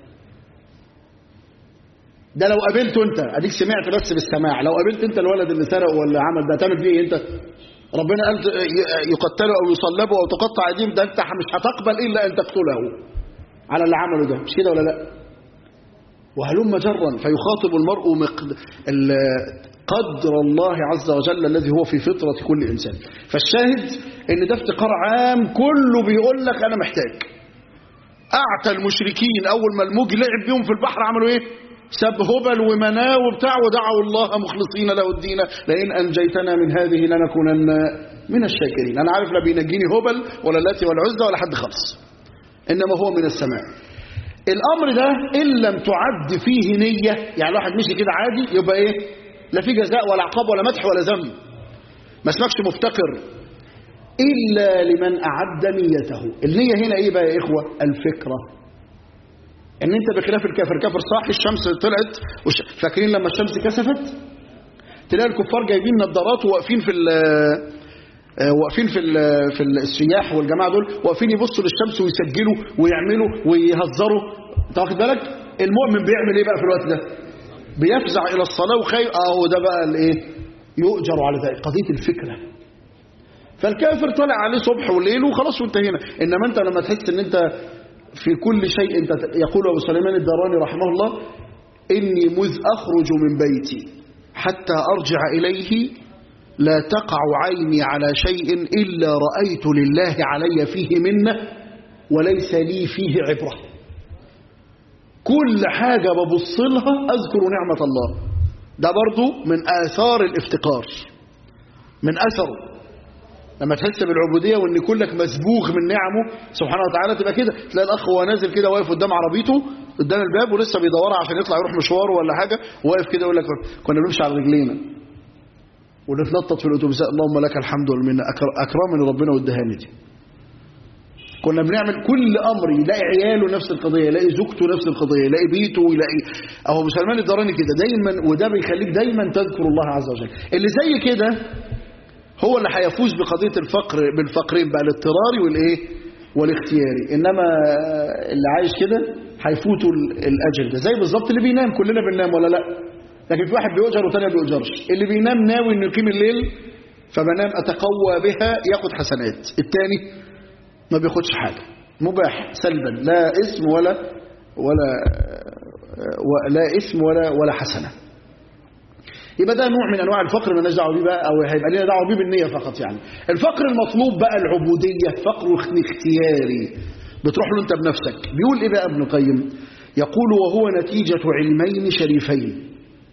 ده لو قابلته انت اديك سمعت بس بالسماع لو قابلت انت الولد اللي سرق ولا عمل ده هتعمل فيه ايه انت ربنا قال يقتلوا او يصلبوا او تقطع ايديهم ده انت مش هتقبل الا ان تقتله على اللي عمله ده مش كده ولا لا وهلم جرا فيخاطب المرء مقد... قدر الله عز وجل الذي هو في فطرة كل إنسان فالشاهد ان ده افتقار عام كله بيقول لك أنا محتاج أعتى المشركين أول ما الموج لعب بيهم في البحر عملوا إيه سب هبل ومناه وبتاع ودعوا الله مخلصين له الدين لئن أنجيتنا من هذه لنكونن من الشاكرين أنا عارف لا بينجيني هبل ولا لاتي ولا عزة ولا حد خالص إنما هو من السماء الأمر ده إن لم تعد فيه نية يعني الواحد مشي كده عادي يبقى إيه لا في جزاء ولا عقاب ولا مدح ولا ذم ما اسمكش مفتقر إلا لمن أعد نيته النية هنا إيه بقى يا إخوة الفكرة ان انت بخلاف الكافر كافر صاحي الشمس طلعت وش... فاكرين لما الشمس كسفت تلاقي الكفار جايبين نظارات وواقفين في ال... واقفين في ال... في السياح والجماعه دول واقفين يبصوا للشمس ويسجلوا ويعملوا ويهزروا انت واخد بالك المؤمن بيعمل ايه بقى في الوقت ده بيفزع الى الصلاه وخير اهو ده بقى الايه يؤجر على ذلك قضيه الفكره فالكافر طالع عليه صبح وليل وخلاص وانتهينا انما انت لما تحس ان انت في كل شيء انت يقول ابو سليمان الدراني رحمه الله اني مذ اخرج من بيتي حتى ارجع اليه لا تقع عيني على شيء الا رايت لله علي فيه منه وليس لي فيه عبره كل حاجه ببص لها اذكر نعمه الله ده برضو من اثار الافتقار من اثره لما تحس بالعبودية وان كلك مسبوغ من نعمه سبحانه وتعالى تبقى كده تلاقي الاخ وهو نازل كده واقف قدام عربيته قدام الباب ولسه بيدورها عشان يطلع يروح مشواره ولا حاجة واقف كده يقول لك كنا بنمشي على رجلينا ونتنطط في الاتوبيسات اللهم لك الحمد والمنه اكرمني ربنا وادهاني دي كنا بنعمل كل امر يلاقي عياله نفس القضيه يلاقي زوجته نفس القضيه يلاقي بيته يلاقي اهو ابو سلمان الدراني كده دايما وده بيخليك دايما تذكر الله عز وجل اللي زي كده هو اللي هيفوز بقضية الفقر بالفقرين بقى الاضطراري والايه والاختياري انما اللي عايش كده هيفوتوا الاجل ده زي بالظبط اللي بينام كلنا بننام ولا لا لكن في واحد بيؤجر وثاني ما بيؤجرش اللي بينام ناوي انه يقيم الليل فبنام اتقوى بها ياخد حسنات الثاني ما بياخدش حاجه مباح سلبا لا اسم ولا ولا لا اسم ولا ولا حسنه يبقى ده نوع من انواع الفقر مالناش دعوه بيه بقى او هيبقى لنا دعوه بيه بالنيه فقط يعني الفقر المطلوب بقى العبوديه فقر اختياري بتروح له انت بنفسك بيقول ايه بقى ابن القيم يقول وهو نتيجه علمين شريفين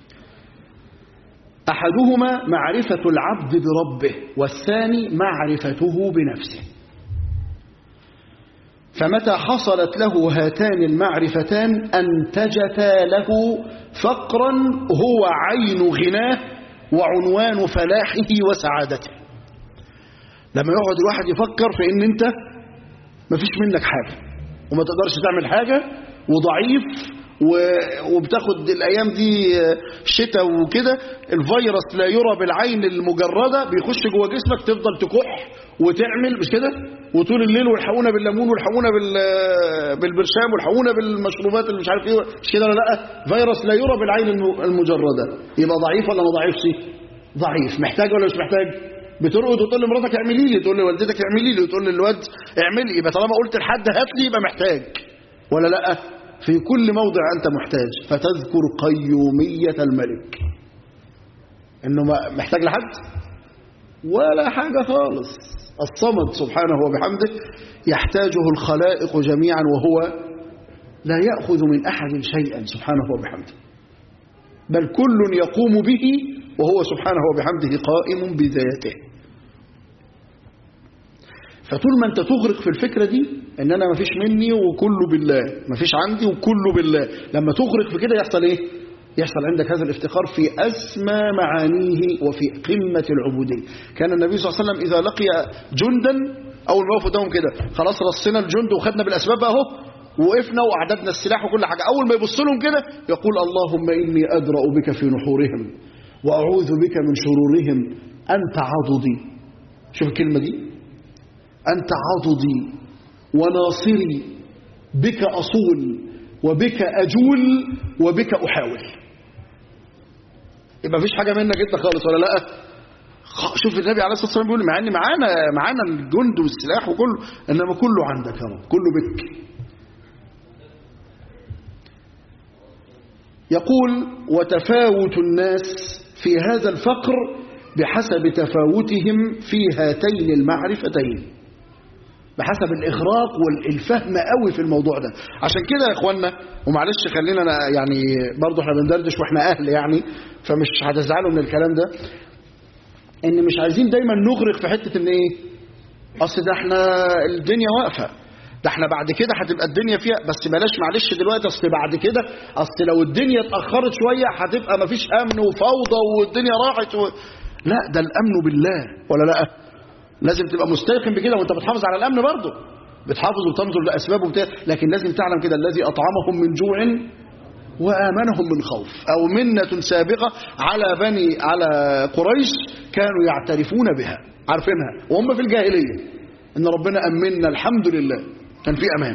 احدهما معرفه العبد بربه والثاني معرفته بنفسه فمتى حصلت له هاتان المعرفتان أنتجتا له فقرا هو عين غناه وعنوان فلاحه وسعادته لما يقعد الواحد يفكر في ان انت مفيش منك حاجة وما تقدرش تعمل حاجة وضعيف و- وبتاخد الايام دي شتاء وكده الفيروس لا يرى بالعين المجرده بيخش جوه جسمك تفضل تكح وتعمل مش كده وطول الليل والحقونا بالليمون والحقونا بال- بالبرشام والحقونا بالمشروبات اللي مش عارف ايه مش كده ولا لا فيروس لا يرى بالعين الم- المجرده يبقى ضعيف ولا ما ضعيفش ضعيف محتاج ولا مش محتاج بترقد وتقول لمراتك اعملي لي تقول لوالدتك اعملي لي وتقول للواد اعملي يبقى طالما قلت لحد هات لي يبقى محتاج ولا لا في كل موضع أنت محتاج فتذكر قيومية الملك إنه ما- محتاج لحد ولا حاجة خالص الصمد سبحانه وبحمده يحتاجه الخلائق جميعا وهو لا يأخذ من أحد شيئا سبحانه وبحمده بل كل يقوم به وهو سبحانه وبحمده قائم بذاته فطول ما انت تغرق في الفكرة دي ان انا مفيش مني وكله بالله مفيش عندي وكله بالله لما تغرق في كده يحصل ايه يحصل عندك هذا الافتقار في أسمى معانيه وفي قمة العبودية كان النبي صلى الله عليه وسلم إذا لقي جندا أول ما وقفوا قدامهم كده خلاص رصينا الجند وخدنا بالأسباب أهو وقفنا وأعددنا السلاح وكل حاجة أول ما يبص لهم كده يقول اللهم إني أدرأ بك في نحورهم وأعوذ بك من شرورهم أنت عضدي شوف الكلمة دي أنت عضدي وناصري بك أصول وبك أجول وبك أحاول يبقى مفيش حاجة منك أنت خالص ولا لا خ- شوف النبي عليه الصلاة والسلام بيقول مع ان معانا معانا الجند والسلاح وكله انما كله عندك يا رب كله بك يقول وتفاوت الناس في هذا الفقر بحسب تفاوتهم في هاتين المعرفتين بحسب الإغراق والفهم قوي في الموضوع ده عشان كده يا إخوانا ومعلش خلينا أنا يعني برضه احنا بندردش وإحنا أهل يعني فمش هتزعلوا من الكلام ده إن مش عايزين دايما نغرق في حتة إن إيه أصل ده احنا الدنيا واقفة ده احنا بعد كده هتبقى الدنيا فيها بس بلاش معلش دلوقتي اصل بعد كده اصل لو الدنيا اتأخرت شوية هتبقى مفيش أمن وفوضى والدنيا راحت و... لا ده الأمن بالله ولا لا لازم تبقى مستيقن بكده وانت بتحافظ على الأمن برضه بتحافظ وتنظر لأسبابه وبتاع لكن لازم تعلم كده الذي أطعمهم من جوع وآمنهم من خوف أو منة سابقة على بني على قريش كانوا يعترفون بها عارفينها وهم في الجاهلية إن ربنا أمنا الحمد لله كان في أمان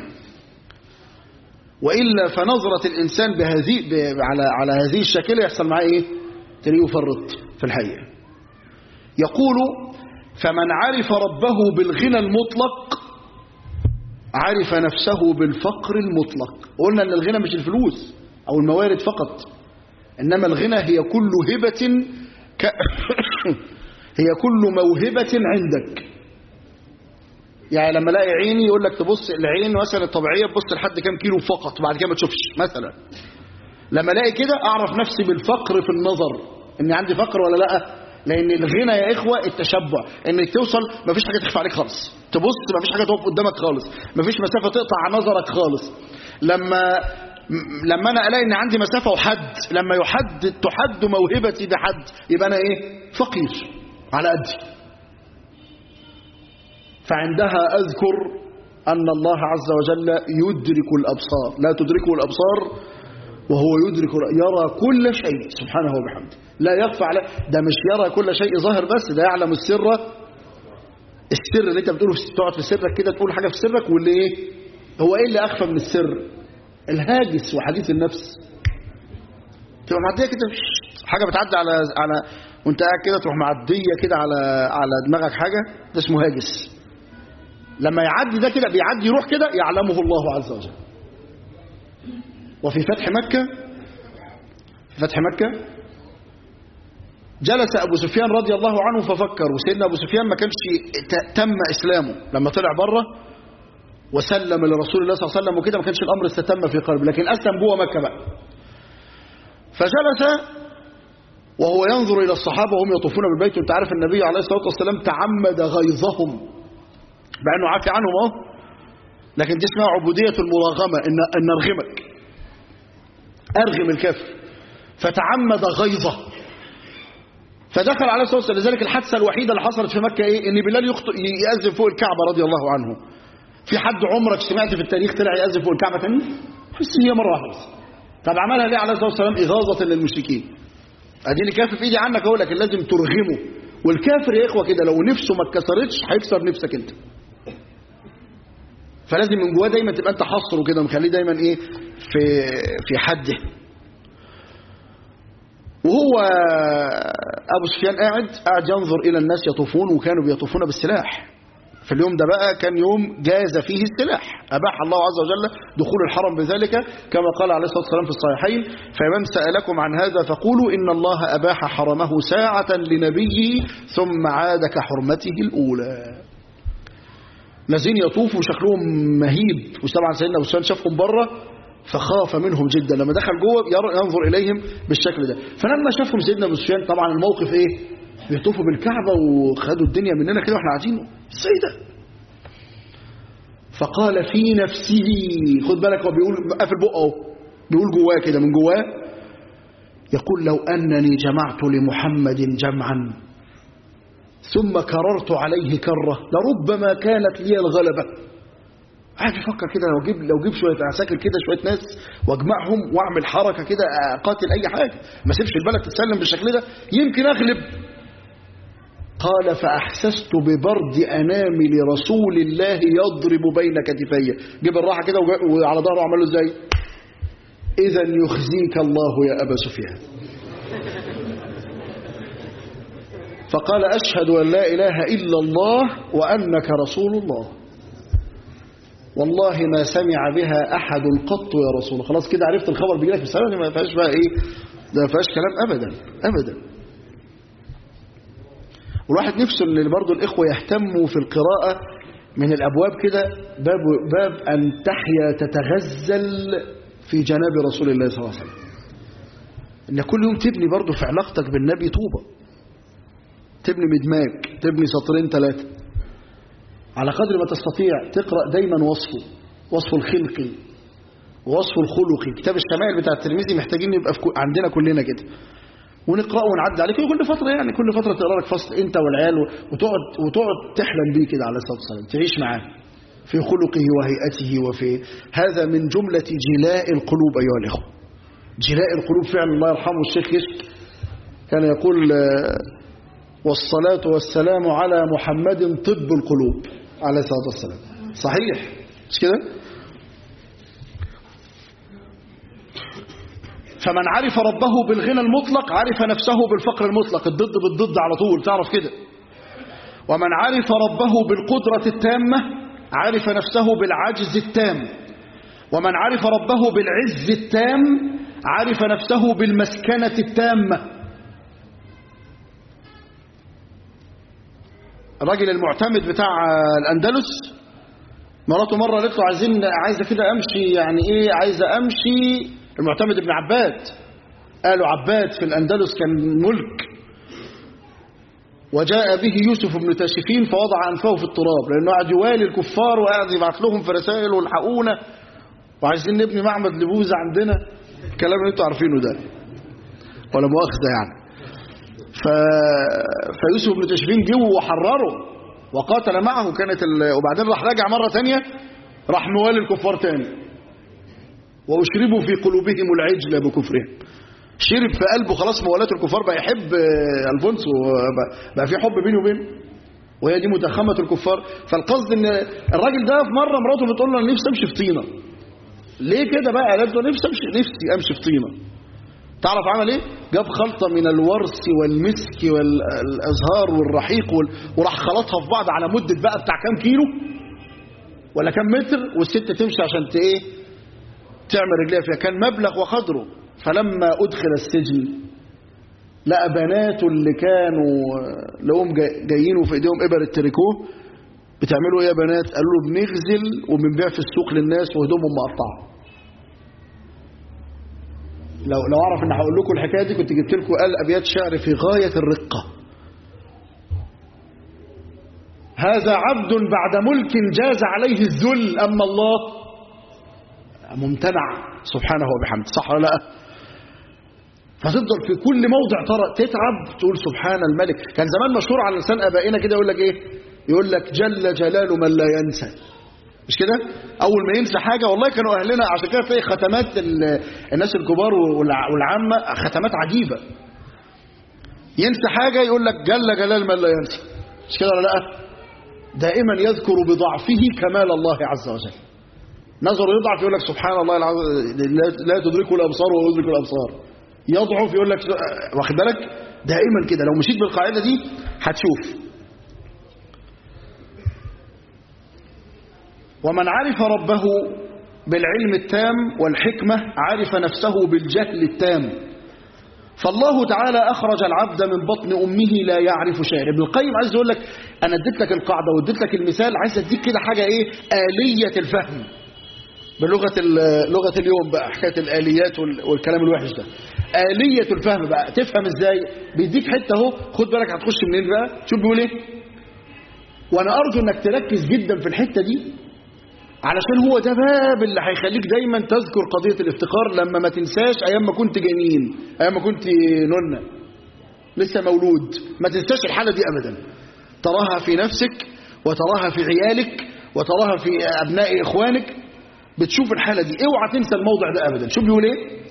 وإلا فنظرة الإنسان بهذه ب- على على هذه الشكلة يحصل معاه إيه؟ تلاقيه يفرط في الحقيقة يقول فمن عرف ربه بالغنى المطلق عرف نفسه بالفقر المطلق قلنا أن الغنى مش الفلوس أو الموارد فقط إنما الغنى هي كل هبة ك... هي كل موهبة عندك يعني لما الاقي عيني يقول لك تبص العين مثلا الطبيعية تبص لحد كام كيلو فقط بعد كده ما تشوفش مثلا لما الاقي كده اعرف نفسي بالفقر في النظر اني عندي فقر ولا لا لان الغنى يا اخوه التشبع انك توصل مفيش حاجه تخفى عليك خالص تبص مفيش حاجه تقف قدامك خالص مفيش مسافه تقطع نظرك خالص لما م- لما انا الاقي ان عندي مسافه وحد لما يحدد تحد موهبتي بحد يبقى انا ايه فقير على قدي فعندها أذكر أن الله عز وجل يدرك الأبصار لا تدركه الأبصار وهو يدرك يرى كل شيء سبحانه وبحمده لا يخفى عليه ده مش يرى كل شيء ظاهر بس ده يعلم السر السر اللي انت بتقوله في- تقعد في سرك كده تقول حاجة في سرك واللي ايه هو ايه اللي أخفى من السر الهاجس وحديث النفس تبقى معدية كده حاجة بتعدي على على وانت قاعد كده تروح معدية كده على على دماغك حاجة ده اسمه هاجس لما يعدي ده كده بيعدي يروح كده يعلمه الله عز وجل وفي فتح مكة في فتح مكة جلس أبو سفيان رضي الله عنه ففكر وسيدنا أبو سفيان ما كانش ت- تم إسلامه لما طلع بره وسلم لرسول الله صلى الله عليه وسلم وكده ما كانش الأمر استتم في قلبه لكن أسلم جوه مكة بقى فجلس وهو ينظر إلى الصحابة وهم يطوفون بالبيت وانت عارف النبي عليه الصلاة والسلام تعمد غيظهم مع انه عافي عنهم اهو لكن دي اسمها عبودية المراغمة إن, إن أرغمك أرغم الكافر فتعمد غيظه فدخل عليه الصلاة والسلام لذلك الحادثة الوحيدة اللي حصلت في مكة إيه إن بلال يخطئ يأذن فوق الكعبة رضي الله عنه في حد عمرك سمعت في التاريخ طلع يأذن فوق الكعبة تاني بس هي مرة واحدة بس طب عملها ليه عليه الصلاة والسلام إغاظة للمشركين اديني كافر في ايدي عنك اهو لكن لازم ترغمه والكافر يا اخوه كده لو نفسه ما اتكسرتش هيكسر نفسك انت فلازم من جواه دايما تبقى انت حصره كده مخليه دايما ايه في في حده وهو ابو سفيان قاعد قاعد ينظر الى الناس يطوفون وكانوا بيطوفون بالسلاح في اليوم ده بقى كان يوم جاز فيه السلاح أباح الله عز وجل دخول الحرم بذلك كما قال عليه الصلاة والسلام في الصحيحين فمن سألكم عن هذا فقولوا إن الله أباح حرمه ساعة لنبيه ثم عاد كحرمته الأولى الذين يطوفوا شكلهم مهيب وطبعا سيدنا أبو سفيان شافهم بره فخاف منهم جدا لما دخل جوه ينظر إليهم بالشكل ده فلما شافهم سيدنا أبو سفيان طبعا الموقف إيه بيطوفوا بالكعبة وخدوا الدنيا مننا كده واحنا قاعدين ازاي ده فقال في نفسه خد بالك هو بيقول قافل بقه اهو بيقول جواه كده من جواه يقول لو أنني جمعت لمحمد جمعا ثم كررت عليه كرة لربما كانت لي الغلبة قاعد يفكر كده لو جيب لو جيب شويه عساكر كده شويه ناس واجمعهم واعمل حركه كده اقاتل اي حاجه ما اسيبش البلد تتسلم بالشكل ده يمكن اغلب قال فأحسست ببرد أنامل رسول الله يضرب بين كتفي جيب الراحة كده وعلى ظهره عمل له ازاي إذا يخزيك الله يا أبا سفيان فقال أشهد أن لا إله إلا الله وأنك رسول الله والله ما سمع بها أحد قط يا رسول الله خلاص كده عرفت الخبر بيجيلك في السنة ما فيهاش بقى إيه ده ما فيهاش كلام أبدا أبدا والواحد نفسه ان برضه الاخوه يهتموا في القراءه من الابواب كده باب باب ان تحيا تتغزل في جناب رسول الله صلى الله عليه وسلم ان كل يوم تبني برضه في علاقتك بالنبي طوبه تبني مدماج تبني سطرين ثلاثه على قدر ما تستطيع تقرا دايما وصفه وصفه الخلقي ووصفه الخلقي كتاب الشمائل بتاع الترمذي محتاجين يبقى في عندنا كلنا كده ونقرأه ونعدي عليه كل فترة يعني كل فترة تقرأ لك فصل أنت والعيال وتقعد وتقعد تحلم بيه كده على الصلاة والسلام تعيش معاه في خلقه وهيئته وفي هذا من جملة جلاء القلوب أيها الإخوة جلاء القلوب فعلا الله يرحمه الشيخ كشك كان يقول والصلاة والسلام على محمد طب القلوب عليه الصلاة والسلام صحيح مش كده فمن عرف ربه بالغنى المطلق عرف نفسه بالفقر المطلق الضد بالضد على طول تعرف كده ومن عرف ربه بالقدرة التامة عرف نفسه بالعجز التام ومن عرف ربه بالعز التام عرف نفسه بالمسكنة التامة الراجل المعتمد بتاع الأندلس مراته مرة قالت له عايزين عايزة كده أمشي يعني إيه عايزة أمشي المعتمد ابن عباد قالوا عباد في الأندلس كان ملك وجاء به يوسف بن تاشفين فوضع أنفه في التراب لأنه قاعد يوالي الكفار وقاعد يبعث لهم في رسائل والحقونا وعايزين نبني معبد لبوذا عندنا الكلام اللي انتوا عارفينه ده ولا مؤاخذة يعني ف... فيوسف بن تاشفين جه وحرره وقاتل معه كانت ال... وبعدين راح راجع مرة تانية راح موالي الكفار تاني وأشربوا في قلوبهم العجل بكفرهم شرب في قلبه خلاص موالاة الكفار بقى يحب الفونسو بقى في حب بينه وبينه وهي دي متخمة الكفار فالقصد ان الراجل ده في مرة مراته بتقول له انا نفسي امشي في طينة ليه كده بقى قالت له نفسي امشي نفسي امشي في طينة تعرف عمل ايه جاب خلطة من الورس والمسك والازهار والرحيق وال... وراح خلطها في بعض على مدة بقى بتاع كام كيلو ولا كام متر والست تمشي عشان ت ايه تعمل رجليها فيها كان مبلغ وقدره فلما أدخل السجن لقى بناته اللي كانوا لهم جايين وفي ايديهم إبر التريكوه بتعملوا ايه يا بنات قالوا له بنغزل وبنبيع في السوق للناس وهدومهم مقطعه لو لو اعرف ان هقول لكم الحكايه دي كنت جبت لكم قال ابيات شعر في غايه الرقه هذا عبد بعد ملك جاز عليه الذل أما الله ممتنع سبحانه وبحمده صح ولا لا فتفضل في كل موضع ترى تتعب تقول سبحان الملك كان زمان مشهور على لسان ابائنا كده يقول لك ايه يقول لك جل جلال من لا ينسى مش كده اول ما ينسى حاجه والله كانوا اهلنا عشان كده تلاقي ختمات ال- الناس الكبار والع- والعامه ختمات عجيبه ينسى حاجه يقول لك جل جلال من لا ينسى مش كده ولا لا دائما يذكر بضعفه كمال الله عز وجل نظره يضعف يقول لك سبحان الله العظيم لا- لا تدركه الابصار وهو يدرك الابصار يضعف يقول لك واخد بالك دائما كده لو مشيت بالقاعده دي هتشوف ومن عرف ربه بالعلم التام والحكمة عرف نفسه بالجهل التام فالله تعالى أخرج العبد من بطن أمه لا يعرف شيئا ابن القيم عايز يقول لك أنا اديت لك القاعدة واديت لك المثال عايز اديك كده حاجة إيه آلية الفهم بلغة ال- لغة اليوم بقى حكاية الآليات وال- والكلام الوحش ده آلية الفهم بقى تفهم إزاي بيديك حتة أهو خد بالك هتخش منين بقى شوف بيقول إيه وأنا أرجو إنك تركز جدا في الحتة دي علشان هو ده باب اللي هيخليك دايما تذكر قضية الافتقار لما ما تنساش أيام ما كنت جنين أيام ما كنت نونة لسه مولود ما تنساش الحالة دي أبدا تراها في نفسك وتراها في عيالك وتراها في أبناء إخوانك بتشوف الحالة دي اوعى تنسى الموضع ده أبدا شوف بيقول إيه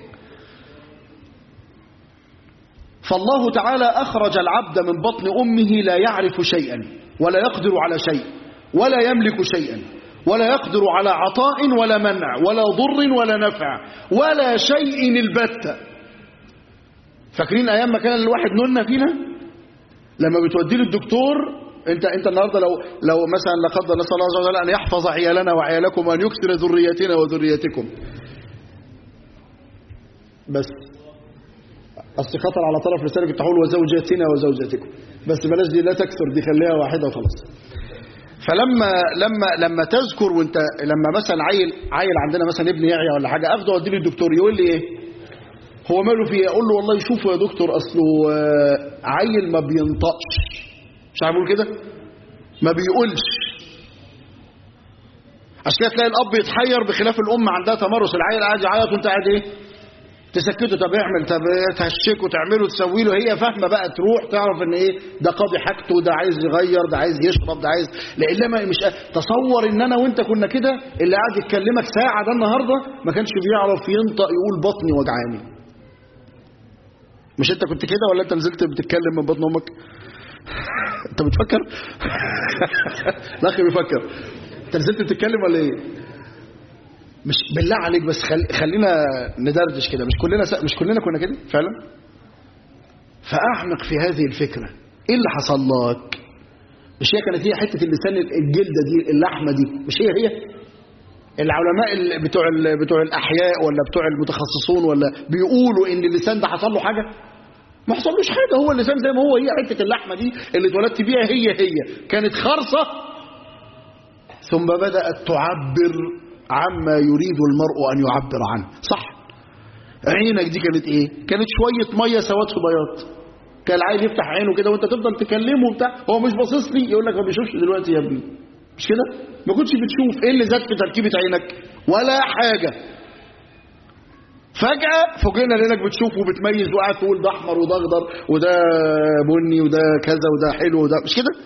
فالله تعالى أخرج العبد من بطن أمه لا يعرف شيئا ولا يقدر على شيء ولا يملك شيئا ولا يقدر على عطاء ولا منع ولا ضر ولا نفع ولا شيء البتة فاكرين أيام ما كان الواحد نلنا فينا لما بتوديه للدكتور انت انت النهارده لو لو مثلا لا قدر نسال الله عز وجل ان يحفظ عيالنا وعيالكم وان يكثر ذريتنا وذريتكم بس اصل خطر على طرف لسانك كنت هقول وزوجاتنا وزوجاتكم بس بلاش دي لا تكثر دي خليها واحده وخلاص فلما لما لما تذكر وانت لما مثلا عيل عيل عندنا مثلا ابني يعيا ولا حاجه اخده اوديه للدكتور يقول لي ايه هو ماله فيه اقول له والله شوفوا يا دكتور اصله آه، عيل ما بينطقش مش عارف اقول كده ما بيقولش عشان كده تلاقي الاب يتحير بخلاف الام عندها تمرس العيل قاعد يعيط وانت قاعد ايه تسكته طب اعمل طب تهشكه تعمله تسوي له هي فاهمه بقى تروح تعرف ان ايه ده قاضي حاجته ده عايز يغير ده عايز يشرب ده عايز لان ما مش تصور ان انا وانت كنا كده اللي قاعد يكلمك ساعه ده النهارده ما كانش بيعرف ينطق يقول بطني وجعاني مش انت كنت كده ولا انت نزلت بتتكلم من بطن امك انت بتفكر الاخ بيفكر انت نزلت بتتكلم ولا ايه مش بالله عليك بس خل... خلينا ندردش كده مش كلنا س... مش كلنا كنا كده فعلا فاعمق في هذه الفكره ايه اللي حصل لك مش هي كانت هي حته اللسان الجلده دي اللحمه دي مش هي هي العلماء ال- بتوع ال- بتوع الاحياء ولا بتوع المتخصصون ولا بيقولوا ان اللسان ده حصل له حاجه ما حصلوش حاجه هو اللسان زي ما هو هي حته اللحمه دي اللي اتولدت بيها هي هي كانت خرصه ثم بدات تعبر عما يريد المرء ان يعبر عنه صح عينك دي كانت ايه كانت شويه ميه سواد في بياض كان العيل يفتح عينه كده وانت تفضل تكلمه وبتاع هو مش باصص لي يقول لك ما بيشوفش دلوقتي يا ابني مش كده ما كنتش بتشوف ايه اللي زاد في تركيبه عينك ولا حاجه فجأة فوجئنا لانك بتشوف وبتميز وقاعد تقول ده احمر وده اخضر وده بني وده كذا وده حلو وده مش كده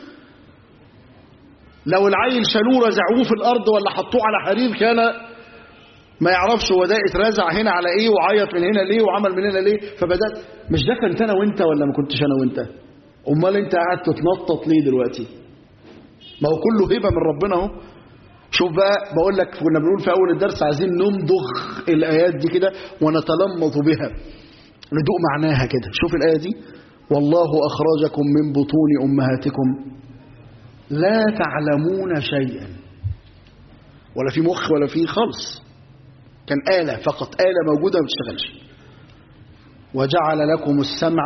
لو العيل شالوه رزعوه في الارض ولا حطوه على حرير كان ما يعرفش هو ده اترزع هنا على ايه وعيط من هنا ليه وعمل من هنا ليه فبدات مش ده كنت انا وانت ولا ما كنتش انا وانت امال انت قاعد تتنطط ليه دلوقتي ما هو كله هبه من ربنا اهو شوف بقى بقول لك كنا بنقول في اول الدرس عايزين نمضغ الايات دي كده ونتلمض بها ندوق معناها كده شوف الايه دي والله اخرجكم من بطون امهاتكم لا تعلمون شيئا ولا في مخ ولا في خالص كان آلة فقط آلة موجودة ما بتشتغلش وجعل لكم السمع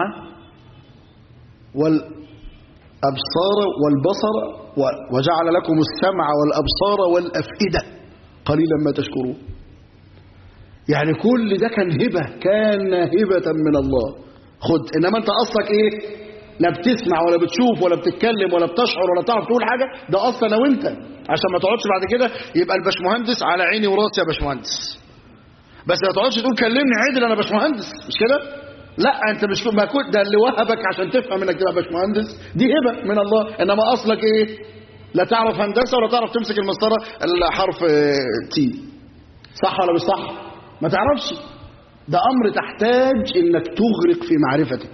والأبصار والبصر و- وجعل لكم السمع والأبصار والأفئدة قليلا ما تشكرون يعني كل ده كان هبة كان هبة من الله خد إنما أنت أصلك إيه لا بتسمع ولا بتشوف ولا بتتكلم ولا بتشعر ولا تعرف تقول حاجة ده أصلا أنا وأنت عشان ما تقعدش بعد كده يبقى الباشمهندس على عيني وراسي يا باشمهندس بس ما تقعدش تقول كلمني عدل أنا باشمهندس مش كده لا انت مش ما كنت ده اللي وهبك عشان تفهم انك تبقى باشمهندس دي هبه من الله انما اصلك ايه لا تعرف هندسه ولا تعرف تمسك المسطره الحرف تي صح ولا مش صح ما تعرفش ده امر تحتاج انك تغرق في معرفته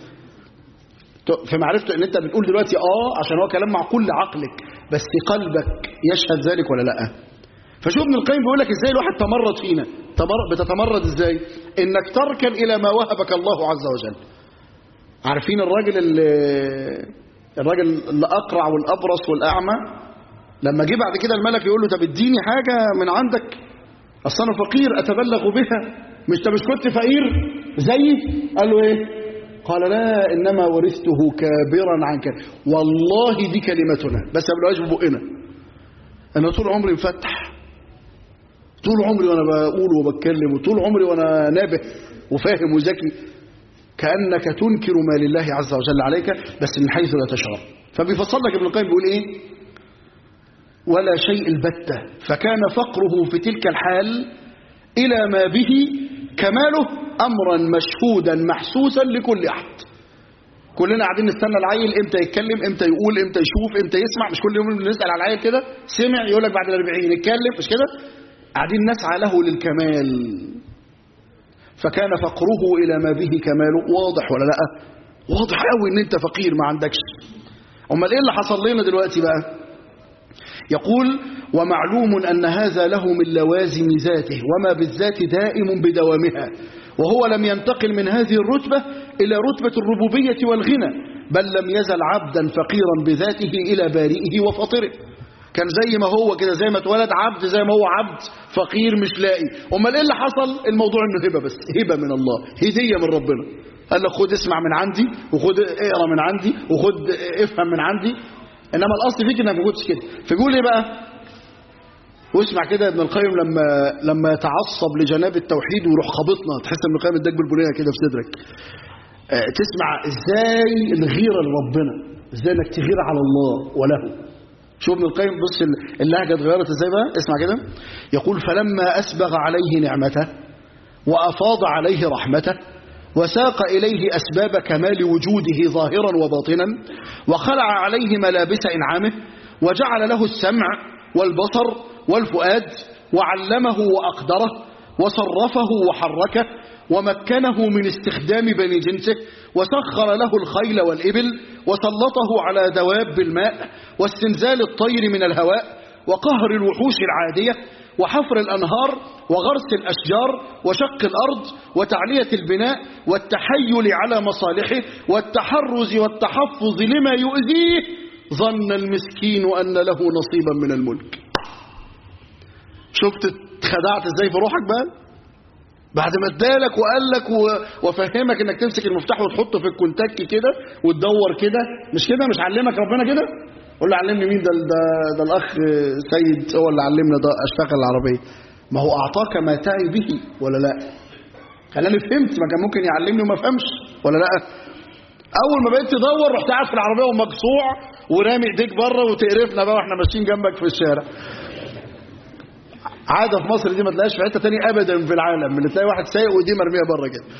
في معرفته ان انت بتقول دلوقتي اه عشان هو كلام معقول لعقلك بس قلبك يشهد ذلك ولا لا فشوف ابن القيم بيقول لك ازاي الواحد تمرد فينا تمر... بتتمرد ازاي انك تركن الى ما وهبك الله عز وجل عارفين الراجل اللي الراجل الاقرع والابرص والاعمى لما جه بعد كده الملك يقول له طب اديني حاجه من عندك اصل انا فقير اتبلغ بها مش انت مش كنت فقير زيي قال له ايه قال لا انما ورثته كابرا عن كابر والله دي كلمتنا بس ما بنقولهاش ببقنا انا طول عمري مفتح طول عمري وانا بقول وبتكلم وطول عمري وانا نابه وفاهم وذكي كانك تنكر ما لله عز وجل عليك بس من حيث لا تشعر فبيفصل لك ابن القيم بيقول ايه ولا شيء البتة فكان فقره في تلك الحال إلى ما به كماله أمرا مشهودا محسوسا لكل أحد كلنا قاعدين نستنى العيل امتى يتكلم امتى يقول امتى يشوف امتى يسمع مش كل يوم بنسأل على العيل كده سمع يقول لك بعد الأربعين يتكلم مش كده قاعدين نسعى له للكمال فكان فقره إلى ما به كماله واضح ولا لا واضح قوي ان انت فقير ما عندكش امال ايه اللي حصل لنا دلوقتي بقى يقول ومعلوم أن هذا له من لوازم ذاته وما بالذات دائم بدوامها وهو لم ينتقل من هذه الرتبة إلى رتبة الربوبية والغنى بل لم يزل عبدا فقيرا بذاته إلى بارئه وفطره كان زي ما هو كده زي ما اتولد عبد زي ما هو عبد فقير مش لاقي امال ايه اللي حصل الموضوع انه هبه بس هبه من الله هديه من ربنا قال لك خد اسمع من عندي وخد اقرا من عندي وخد افهم من عندي انما الاصل فيك انك ما كنتش كده فبيقول ايه بقى واسمع كده ابن القيم لما لما يتعصب لجناب التوحيد ويروح خابطنا تحس ابن القيم اداك بالبنيه كده في صدرك اه تسمع ازاي الغيره لربنا ازاي انك تغير على الله وله شوف ابن القيم بص اللهجه اتغيرت ازاي بقى اسمع كده يقول فلما اسبغ عليه نعمته وافاض عليه رحمته وساق إليه أسباب كمال وجوده ظاهرا وباطنا وخلع عليه ملابس إنعامه وجعل له السمع والبصر والفؤاد وعلمه وأقدره وصرفه وحركه ومكنه من استخدام بني جنسه وسخر له الخيل والإبل وسلطه على دواب الماء واستنزال الطير من الهواء وقهر الوحوش العادية وحفر الأنهار وغرس الأشجار وشق الأرض وتعلية البناء والتحيل على مصالحه والتحرز والتحفظ لما يؤذيه ظن المسكين أن له نصيبا من الملك شفت اتخدعت ازاي في روحك بقى بعد ما ادالك وقال لك وفهمك انك تمسك المفتاح وتحطه في الكونتاكي كده وتدور كده مش كده مش علمك ربنا كده قول له علمني مين ده ده, ده الاخ سيد هو اللي علمنا ده اشتغل العربيه ما هو اعطاك ما تعي به ولا لا خلاني فهمت ما كان ممكن يعلمني وما فهمش ولا لا اول ما بقيت تدور رحت قاعد في العربيه ومقصوع ورامي ايديك بره وتقرفنا بقى واحنا ماشيين جنبك في الشارع عاده في مصر دي ما تلاقيش في حته ثانيه ابدا في العالم اللي تلاقي واحد سايق ودي مرميه بره كده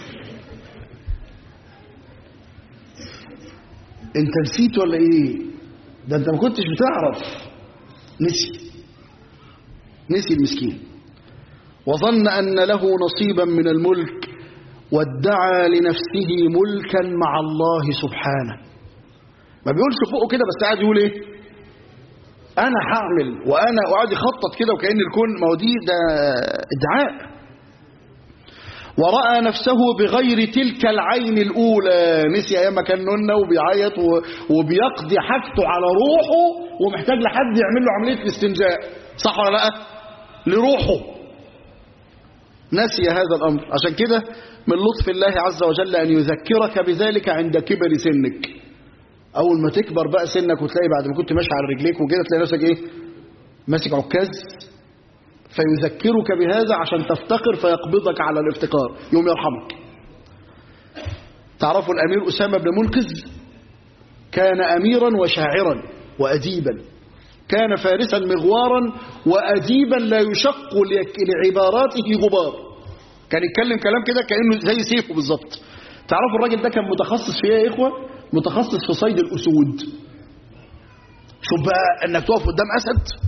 انت نسيت ولا ايه ده انت ما كنتش بتعرف نسي نسي المسكين وظن أن له نصيبا من الملك وادعى لنفسه ملكا مع الله سبحانه ما بيقولش فوقه كده بس قاعد يقول ايه انا هعمل وانا وقعد يخطط كده وكأن الكون ما هو دي ده ادعاء ورأى نفسه بغير تلك العين الأولى نسي أيام ما كان نونة وبيعيط وبيقضي حاجته على روحه ومحتاج لحد يعمل له عملية الاستنجاء صح ولا لا لروحه نسي هذا الأمر عشان كده من لطف الله عز وجل أن يذكرك بذلك عند كبر سنك أول ما تكبر بقى سنك وتلاقي بعد ما كنت ماشي على رجليك وكده تلاقي نفسك إيه ماسك عكاز فيذكرك بهذا عشان تفتقر فيقبضك على الافتقار يوم يرحمك تعرفوا الأمير أسامة بن منقذ كان أميرا وشاعرا وأديبا كان فارسا مغوارا وأديبا لا يشق لعباراته غبار كان يتكلم كلام كده كأنه زي سيفه بالظبط تعرفوا الراجل ده كان متخصص في ايه يا إخوة متخصص في صيد الأسود شوف بقى انك تقف قدام أسد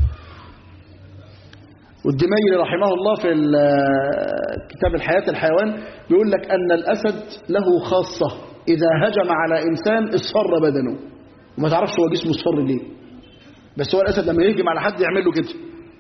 والدميري رحمه الله في كتاب الحياة الحيوان بيقول لك أن الأسد له خاصة إذا هجم على إنسان اصفر بدنه وما تعرفش هو جسمه اصفر ليه بس هو الأسد لما يهجم على حد يعمل له كده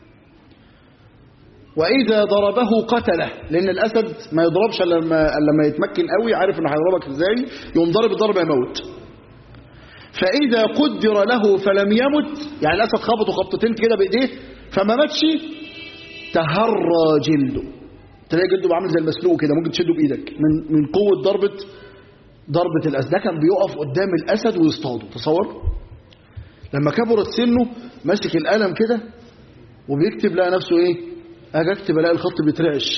وإذا ضربه قتله لأن الأسد ما يضربش لما لما يتمكن قوي عارف إنه هيضربك إزاي يقوم ضرب ضربة يموت فإذا قدر له فلم يمت يعني الأسد خبطه خبطتين كده بإيديه فما ماتش تهرى جلده تلاقي جلده عامل زي المسلوق كده ممكن تشده بايدك من من قوه ضربه ضربه الاسد ده كان بيقف قدام الاسد ويصطاده تصور لما كبرت سنه ماسك القلم كده وبيكتب لقى نفسه ايه اجي اكتب الاقي الخط بيترعش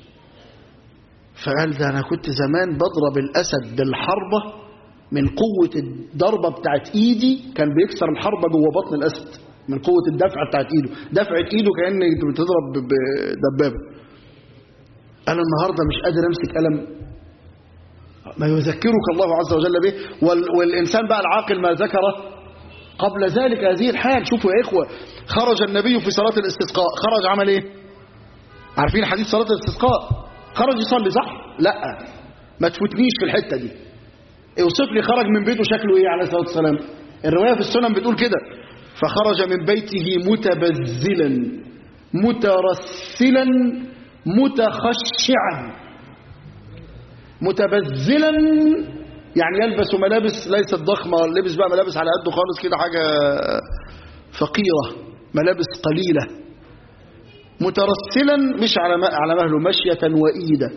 فقال ده انا كنت زمان بضرب الاسد بالحربه من قوه الضربه بتاعت ايدي كان بيكسر الحربه جوه بطن الاسد من قوة الدفع بتاعت ايده دفعة ايده كأن انت بتضرب بدبابة انا النهاردة مش قادر امسك قلم ما يذكرك الله عز وجل به والإنسان بقى العاقل ما ذكره قبل ذلك هذه الحال شوفوا يا إخوة خرج النبي في صلاة الاستسقاء خرج عمل ايه عارفين حديث صلاة الاستسقاء خرج يصلي صح لا ما تفوتنيش في الحتة دي اوصف لي خرج من بيته شكله ايه عليه الصلاة والسلام الرواية في السنن بتقول كده فخرج من بيته متبذلا مترسلا متخشعا متبذلا يعني يلبس ملابس ليست ضخمة لبس بقى ملابس على قده خالص كده حاجة فقيرة ملابس قليلة مترسلا مش على على مهله مشية وإيدة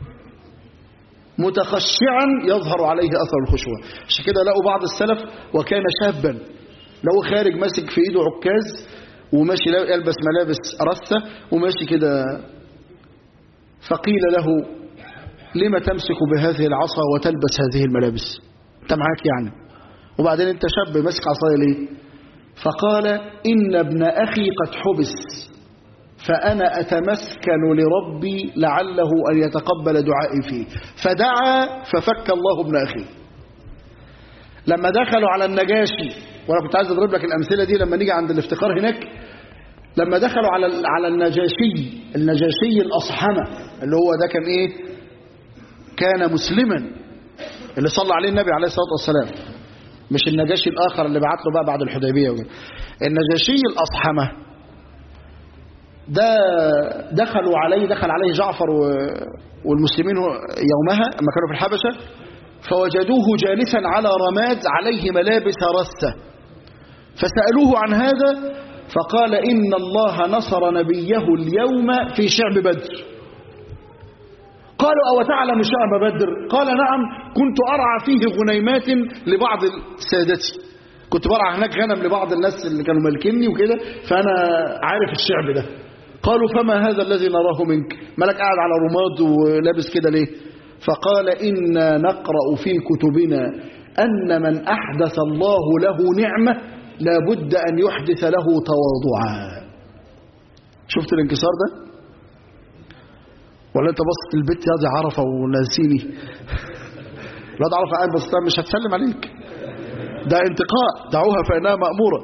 متخشعا يظهر عليه أثر الخشوع عشان كده لقوا بعض السلف وكان شابا لو خارج ماسك في ايده عكاز وماشي يلبس ملابس رثة وماشي كده فقيل له لما تمسك بهذه العصا وتلبس هذه الملابس انت معاك يعني وبعدين انت شاب ماسك عصايه ليه فقال إن ابن أخي قد حبس فأنا أتمسكن لربي لعله أن يتقبل دعائي فيه فدعا ففك الله ابن أخي لما دخلوا على النجاشي وانا كنت عايز اضرب لك الامثله دي لما نيجي عند الافتقار هناك لما دخلوا على على النجاشي النجاشي الاصحمه اللي هو ده كان ايه كان مسلما اللي صلى عليه النبي عليه الصلاه والسلام مش النجاشي الاخر اللي بعت له بقى بعد الحديبيه وكده النجاشي الاصحمه ده دخلوا عليه دخل عليه جعفر والمسلمين يومها لما كانوا في الحبشه فوجدوه جالسا على رماد عليه ملابس رثة فسألوه عن هذا فقال إن الله نصر نبيه اليوم في شعب بدر قالوا أو تعلم شعب بدر قال نعم كنت أرعى فيه غنيمات لبعض سادتي كنت برعى هناك غنم لبعض الناس اللي كانوا ملكني وكده فأنا عارف الشعب ده قالوا فما هذا الذي نراه منك ملك قاعد على رماد ولابس كده ليه فقال إنا نقرأ في كتبنا أن من أحدث الله له نعمة لابد أن يحدث له تواضعا شفت الانكسار ده ولا انت بصت البيت يا دي عرفة وناسيني الواد عرفة قاعد بس مش هتسلم عليك ده انتقاء دعوها فإنها مأمورة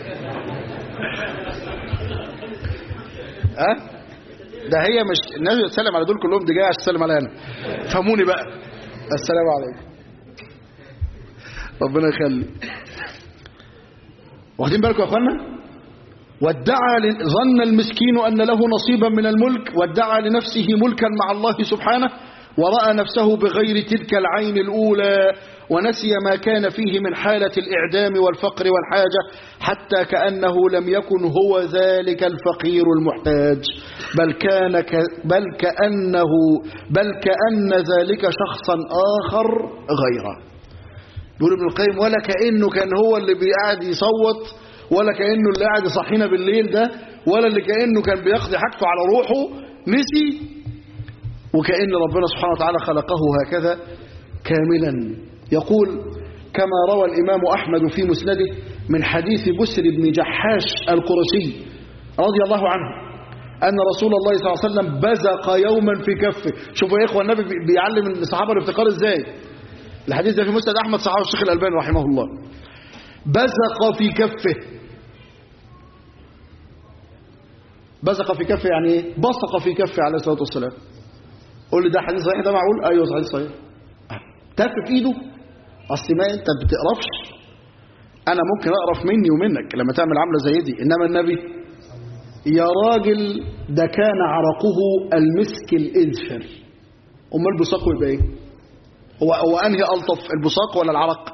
أه؟ ده هي مش الناس بتسلم على دول كلهم دي جايه عشان تسلم عليا انا فهموني بقى السلام عليكم ربنا يخلي واخدين بالكم يا اخوانا وادعى ظن المسكين ان له نصيبا من الملك وادعى لنفسه ملكا مع الله سبحانه ورأى نفسه بغير تلك العين الأولى ونسي ما كان فيه من حالة الإعدام والفقر والحاجة حتى كأنه لم يكن هو ذلك الفقير المحتاج بل كان ك بل كأنه بل كأن ذلك شخصا آخر غيره يقول ابن القيم ولا كأنه كان هو اللي بيقعد يصوت ولا كأنه اللي قاعد يصحينا بالليل ده ولا اللي كأنه كان بيقضي حاجته على روحه نسي وكأن ربنا سبحانه وتعالى خلقه هكذا كاملا يقول كما روى الإمام أحمد في مسنده من حديث بسر بن جحاش القرشي رضي الله عنه أن رسول الله صلى الله عليه وسلم بزق يوما في كفه شوفوا يا إخوة النبي بيعلم الصحابة الافتقار إزاي الحديث ده في مسند أحمد صحابه الشيخ الألباني رحمه الله بزق في كفه بزق في كفه يعني ايه بصق في كفه عليه الصلاة والسلام قول لي ده حديث صحيح ده معقول ايوه حديث صحيح تف في ايده اصل ما انت بتقرفش انا ممكن اقرف مني ومنك لما تعمل عمله زي دي انما النبي يا راجل ده كان عرقه المسك الاذفر امال بصاقه يبقى ايه هو هو انهي الطف البصاق ولا العرق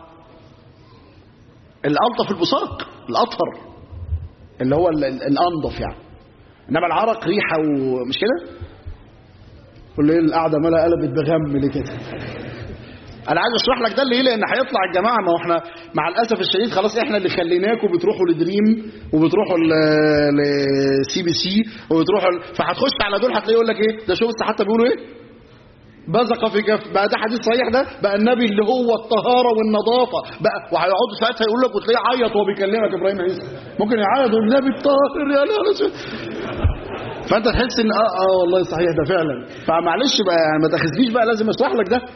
الالطف البصاق الاطهر اللي هو ال- ال- الانضف يعني انما العرق ريحه ومش كده كل ايه القعده مالها قلبت بغم ليه كده انا عايز اشرح لك ده ليه لان هيطلع الجماعه ما هو احنا مع الاسف الشديد خلاص احنا اللي خليناكم بتروحوا لدريم وبتروحوا لسي بي سي وبتروحوا ل... فهتخش على دول هتلاقيه يقول لك ايه ده شفت حتى بيقولوا ايه بزق في كف بقى ده حديث صحيح ده بقى النبي اللي هو الطهاره والنظافه بقى وهيقعدوا ساعتها يقول لك وتلاقيه عيط وهو بيكلمك ابراهيم عيسى ممكن يعيط يقول النبي الطاهر يا نهار اسود فانت تحس ان اه اه والله صحيح ده فعلا فمعلش بقى يعني ما تاخذنيش بقى لازم اشرح لك ده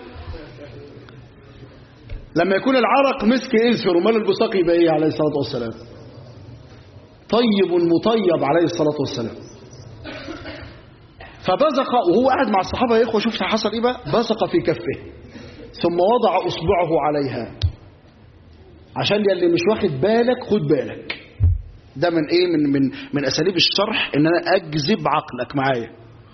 لما يكون العرق مسك اذفر ومال البصاق يبقى ايه عليه الصلاه والسلام طيب مطيب عليه الصلاه والسلام فبزق وهو قاعد مع الصحابه يا اخوه شوف حصل ايه بقى بزق في كفه ثم وضع اصبعه عليها عشان اللي مش واخد بالك خد بالك ده من ايه من من من اساليب الشرح ان انا اجذب عقلك معايا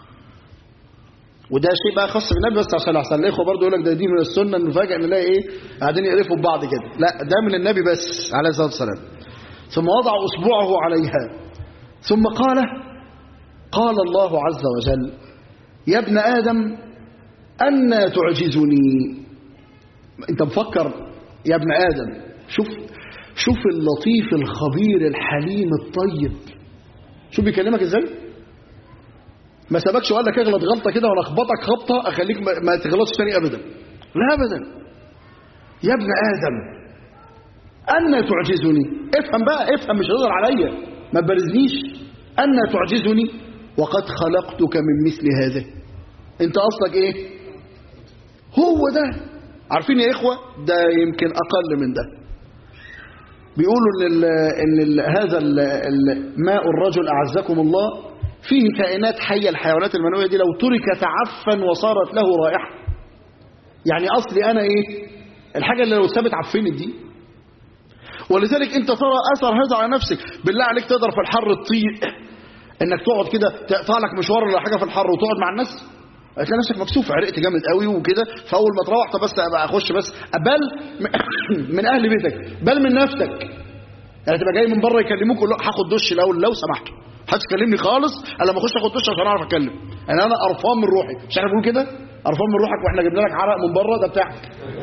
وده شيء بقى خاص بالنبي بس عشان احسن الاخوه برضه يقول لك ده دي من السنه انه فجاه نلاقي ايه قاعدين يقرفوا ببعض كده لا ده من النبي بس عليه الصلاه والسلام ثم وضع اصبعه عليها ثم قال قال الله عز وجل يا ابن ادم أنا تعجزني انت مفكر يا ابن ادم شوف شوف اللطيف الخبير الحليم الطيب شوف بيكلمك ازاي ما سبكش وقال لك اغلط غلطه كده ولا اخبطك خبطه اخليك ما, ما تغلطش تاني ابدا لا ابدا يا ابن ادم أن تعجزني افهم بقى افهم مش هتقدر عليا ما تبرزنيش أن تعجزني وقد خلقتك من مثل هذا انت اصلك ايه هو ده عارفين يا اخوه ده يمكن اقل من ده بيقولوا ان ال ان ال هذا ال ال ماء الرجل اعزكم الله فيه كائنات حيه الحيوانات المنويه دي لو تركت عفا وصارت له رائحه يعني اصلي انا ايه الحاجه اللي لو سابت عفنت دي ولذلك انت ترى اثر هذا على نفسك بالله عليك تقدر في الحر تطيق انك تقعد كده تقطع لك مشوار ولا حاجه في الحر وتقعد مع الناس هتلاقي نفسك مكسوف عرقت جامد قوي وكده فاول ما تروح طب بس ابقى اخش بس بل من اهل بيتك بل من نفسك يعني تبقى جاي من بره يكلموك يقول هاخد دش الاول لو سمحتوا محدش تكلمني خالص الا لما اخش اخد دش عشان اعرف اتكلم يعني انا قرفان من روحي مش احنا بنقول كده قرفان من روحك واحنا جبنا لك عرق من بره ده بتاعك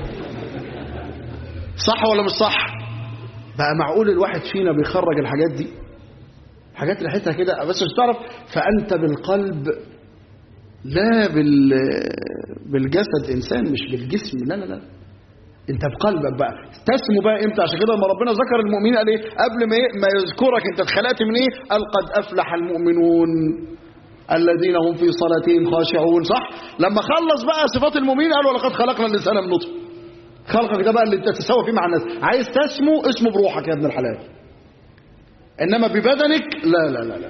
صح ولا مش صح بقى معقول الواحد فينا بيخرج الحاجات دي حاجات ريحتها كده بس مش تعرف فانت بالقلب لا بال بالجسد انسان مش بالجسم لا لا لا انت بقلبك بقى تسمو بقى امتى عشان كده لما ربنا ذكر المؤمنين قال ايه قبل ما ما يذكرك انت اتخلقت من ايه قال قد افلح المؤمنون الذين هم في صلاتهم خاشعون صح لما خلص بقى صفات المؤمنين قال ولقد خلقنا الانسان من نطفه خلقك ده بقى اللي انت تتساوى فيه مع الناس عايز تسمو اسمه بروحك يا ابن الحلال انما ببدنك لا لا لا لا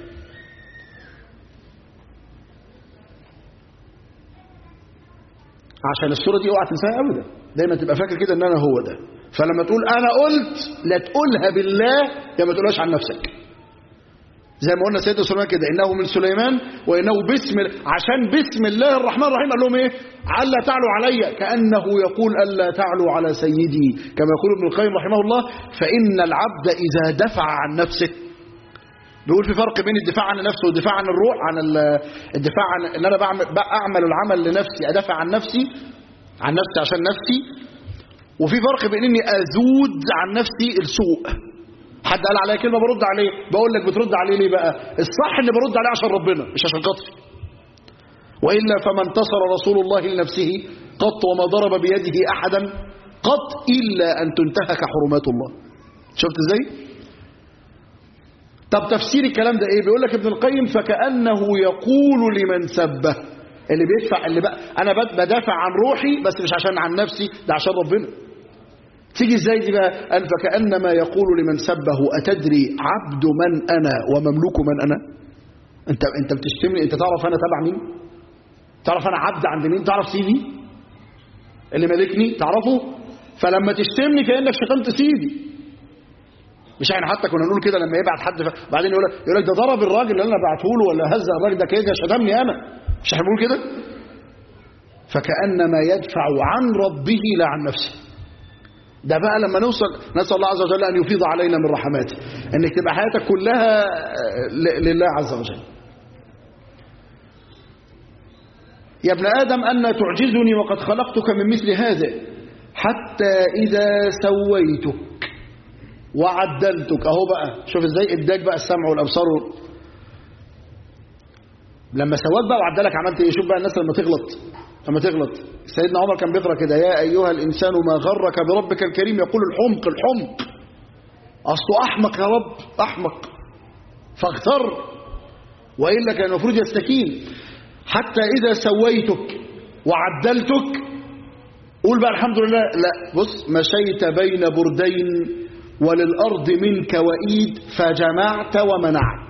عشان الصورة دي اوعى تنساها ابدا دايما تبقى فاكر كده ان انا هو ده فلما تقول انا قلت لا تقولها بالله يا ما تقولهاش عن نفسك زي ما قلنا سيدنا سليمان كده انه من سليمان وانه بسم عشان بسم الله الرحمن الرحيم قال لهم ايه الا تعلوا علي كانه يقول الا تعلوا على سيدي كما يقول ابن القيم رحمه الله فان العبد اذا دفع عن نفسه بيقول في فرق بين الدفاع عن نفسه والدفاع عن الروح عن الدفاع عن ان انا بعمل اعمل العمل لنفسي ادافع عن نفسي عن نفسي عشان نفسي وفي فرق بين اني ازود عن نفسي السوء حد قال عليا كلمه برد عليه بقول لك بترد عليه ليه بقى الصح اني برد عليه عشان ربنا مش عشان خاطري والا فما انتصر رسول الله لنفسه قط وما ضرب بيده احدا قط إلا أن تنتهك حرمات الله شفت ازاي طب تفسير الكلام ده ايه بيقول لك ابن القيم فكأنه يقول لمن سبه اللي بيدفع اللي بقى انا بد- بدافع عن روحي بس مش عشان عن نفسي ده عشان ربنا تيجي ازاي دي بقى قال فكأنما يقول لمن سبه أتدري عبد من أنا ومملوك من أنا انت انت بتشتمني انت تعرف انا تبع مين تعرف انا عبد عند مين تعرف سيدي اللي مالكني تعرفه فلما تشتمني كانك شتمت سيدي مش احنا حتى كنا نقول كده لما يبعت حد ف... بعدين يقول لك يقول لك ده ضرب الراجل اللي انا بعته له ولا هز الراجل ده كده شتمني انا مش احنا بنقول كده فكانما يدفع عن ربه لا عن نفسه ده بقى لما نوصل نسال الله عز وجل ان يفيض علينا من رحماته انك تبقى حياتك كلها ل- لله عز وجل يا ابن آدم أن تعجزني وقد خلقتك من مثل هذا حتى إذا سويتك وعدلتك أهو بقى شوف إزاي إداك بقى السمع والأبصار وال- لما سواك بقى وعدلك عملت إيه شوف بقى الناس لما تغلط لما تغلط سيدنا عمر كان بيقرأ كده يا أيها الإنسان ما غرك بربك الكريم يقول الحمق الحمق أصله أحمق يا رب أحمق فاغتر وإلا كان المفروض يستكين حتى إذا سويتك وعدلتك قول بقى الحمد لله لا بص مشيت بين بردين وللأرض منك وإيد فجمعت ومنعت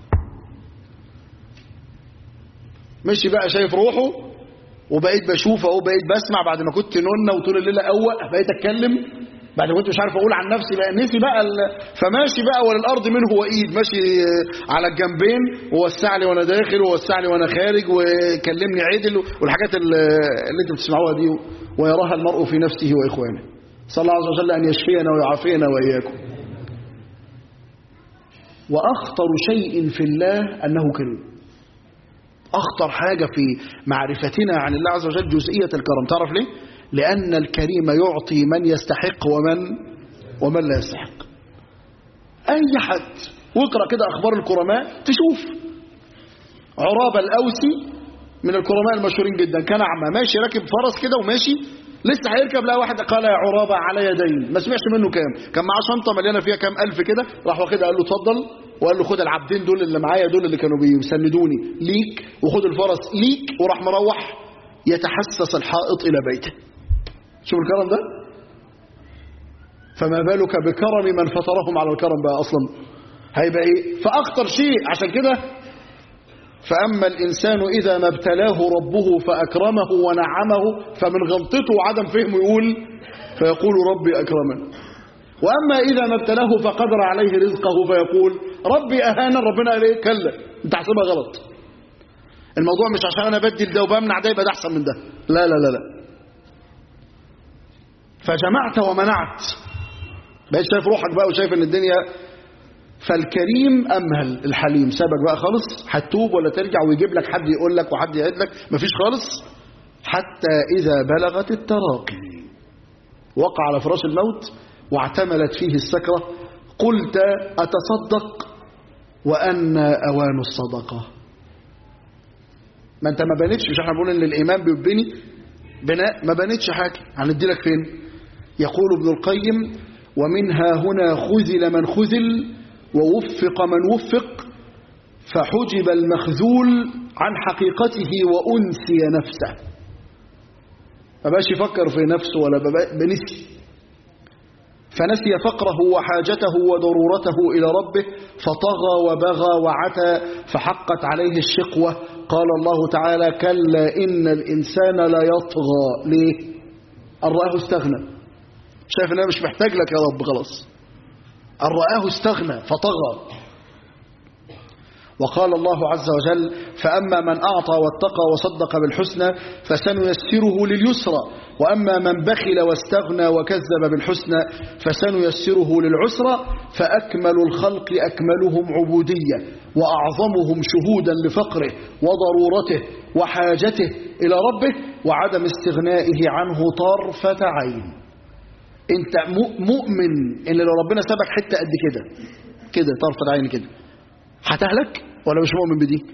مشي بقى شايف روحه وبقيت بشوف اهو بقيت بسمع بعد ما كنت نونه وطول الليل اوق بقيت اتكلم بعد ما كنت مش عارف اقول عن نفسي بقى نسي بقى ال... فماشي بقى وللارض منه وايد ماشي على الجنبين ووسع لي وانا داخل ووسع لي وانا خارج وكلمني عدل والحاجات ال- اللي انتم بتسمعوها دي ويراها المرء في نفسه واخوانه صلى الله عز وجل ان يشفينا ويعافينا واياكم واخطر شيء في الله انه كريم أخطر حاجة في معرفتنا عن الله عز وجل جزئية الكرم تعرف ليه؟ لأن الكريم يعطي من يستحق ومن ومن لا يستحق أي حد واقرأ كده أخبار الكرماء تشوف عرابة الأوسي من الكرماء المشهورين جدا كان أعمى ماشي راكب فرس كده وماشي لسه هيركب لقى واحد قال يا عرابة على يدين ما سمعش منه كام كان معاه شنطة مليانة فيها كام ألف كده راح واخدها قال له اتفضل وقال له خد العبدين دول اللي معايا دول اللي كانوا بيسندوني ليك وخد الفرس ليك وراح مروح يتحسس الحائط إلى بيته شوف الكرم ده فما بالك بكرم من فطرهم على الكرم بقى أصلا هيبقى إيه فأخطر شيء عشان كده فأما الإنسان إذا ما ابتلاه ربه فأكرمه ونعمه فمن غلطته وعدم فهمه يقول فيقول ربي أكرمن وأما إذا ما ابتلاه فقدر عليه رزقه فيقول ربي أهانا ربنا قال إيه كلا أنت حاسبها غلط الموضوع مش عشان أنا بدل ده وبمنع ده يبقى ده أحسن من ده لا لا لا لا فجمعت ومنعت بقيت شايف روحك بقى وشايف ان الدنيا فالكريم امهل الحليم سابك بقى خالص هتتوب ولا ترجع ويجيب لك حد يقول لك وحد يعد لك مفيش خالص حتى اذا بلغت التراقي وقع على فراش الموت واعتملت فيه السكرة قلت أتصدق وأن أوان الصدقة ما أنت ما بنتش مش احنا بنقول إن الإيمان بيبني بناء ما بنتش حاجة هندي لك فين يقول ابن القيم ومنها هنا خذل من خذل ووفق من وفق فحجب المخذول عن حقيقته وأنسي نفسه ما بقاش يفكر في نفسه ولا بنسي فنسي فقره وحاجته وضرورته إلى ربه فطغى وبغى وعتى فحقت عليه الشقوة قال الله تعالى كلا إن الإنسان لا يطغى ليه أن رآه استغنى شايف أنه مش محتاج لك يا رب خلاص أن رآه استغنى فطغى وقال الله عز وجل فأما من أعطى واتقى وصدق بالحسنى فسنيسره لليسرى وأما من بخل واستغنى وكذب بالحسنى فسنيسره للعسرى فأكمل الخلق أكملهم عبودية وأعظمهم شهودا لفقره وضرورته وحاجته إلى ربه وعدم استغنائه عنه طرفة عين انت مؤمن ان لو ربنا سابك حتة قد كده كده طرفة عين كده هتهلك ولا مش مؤمن بدي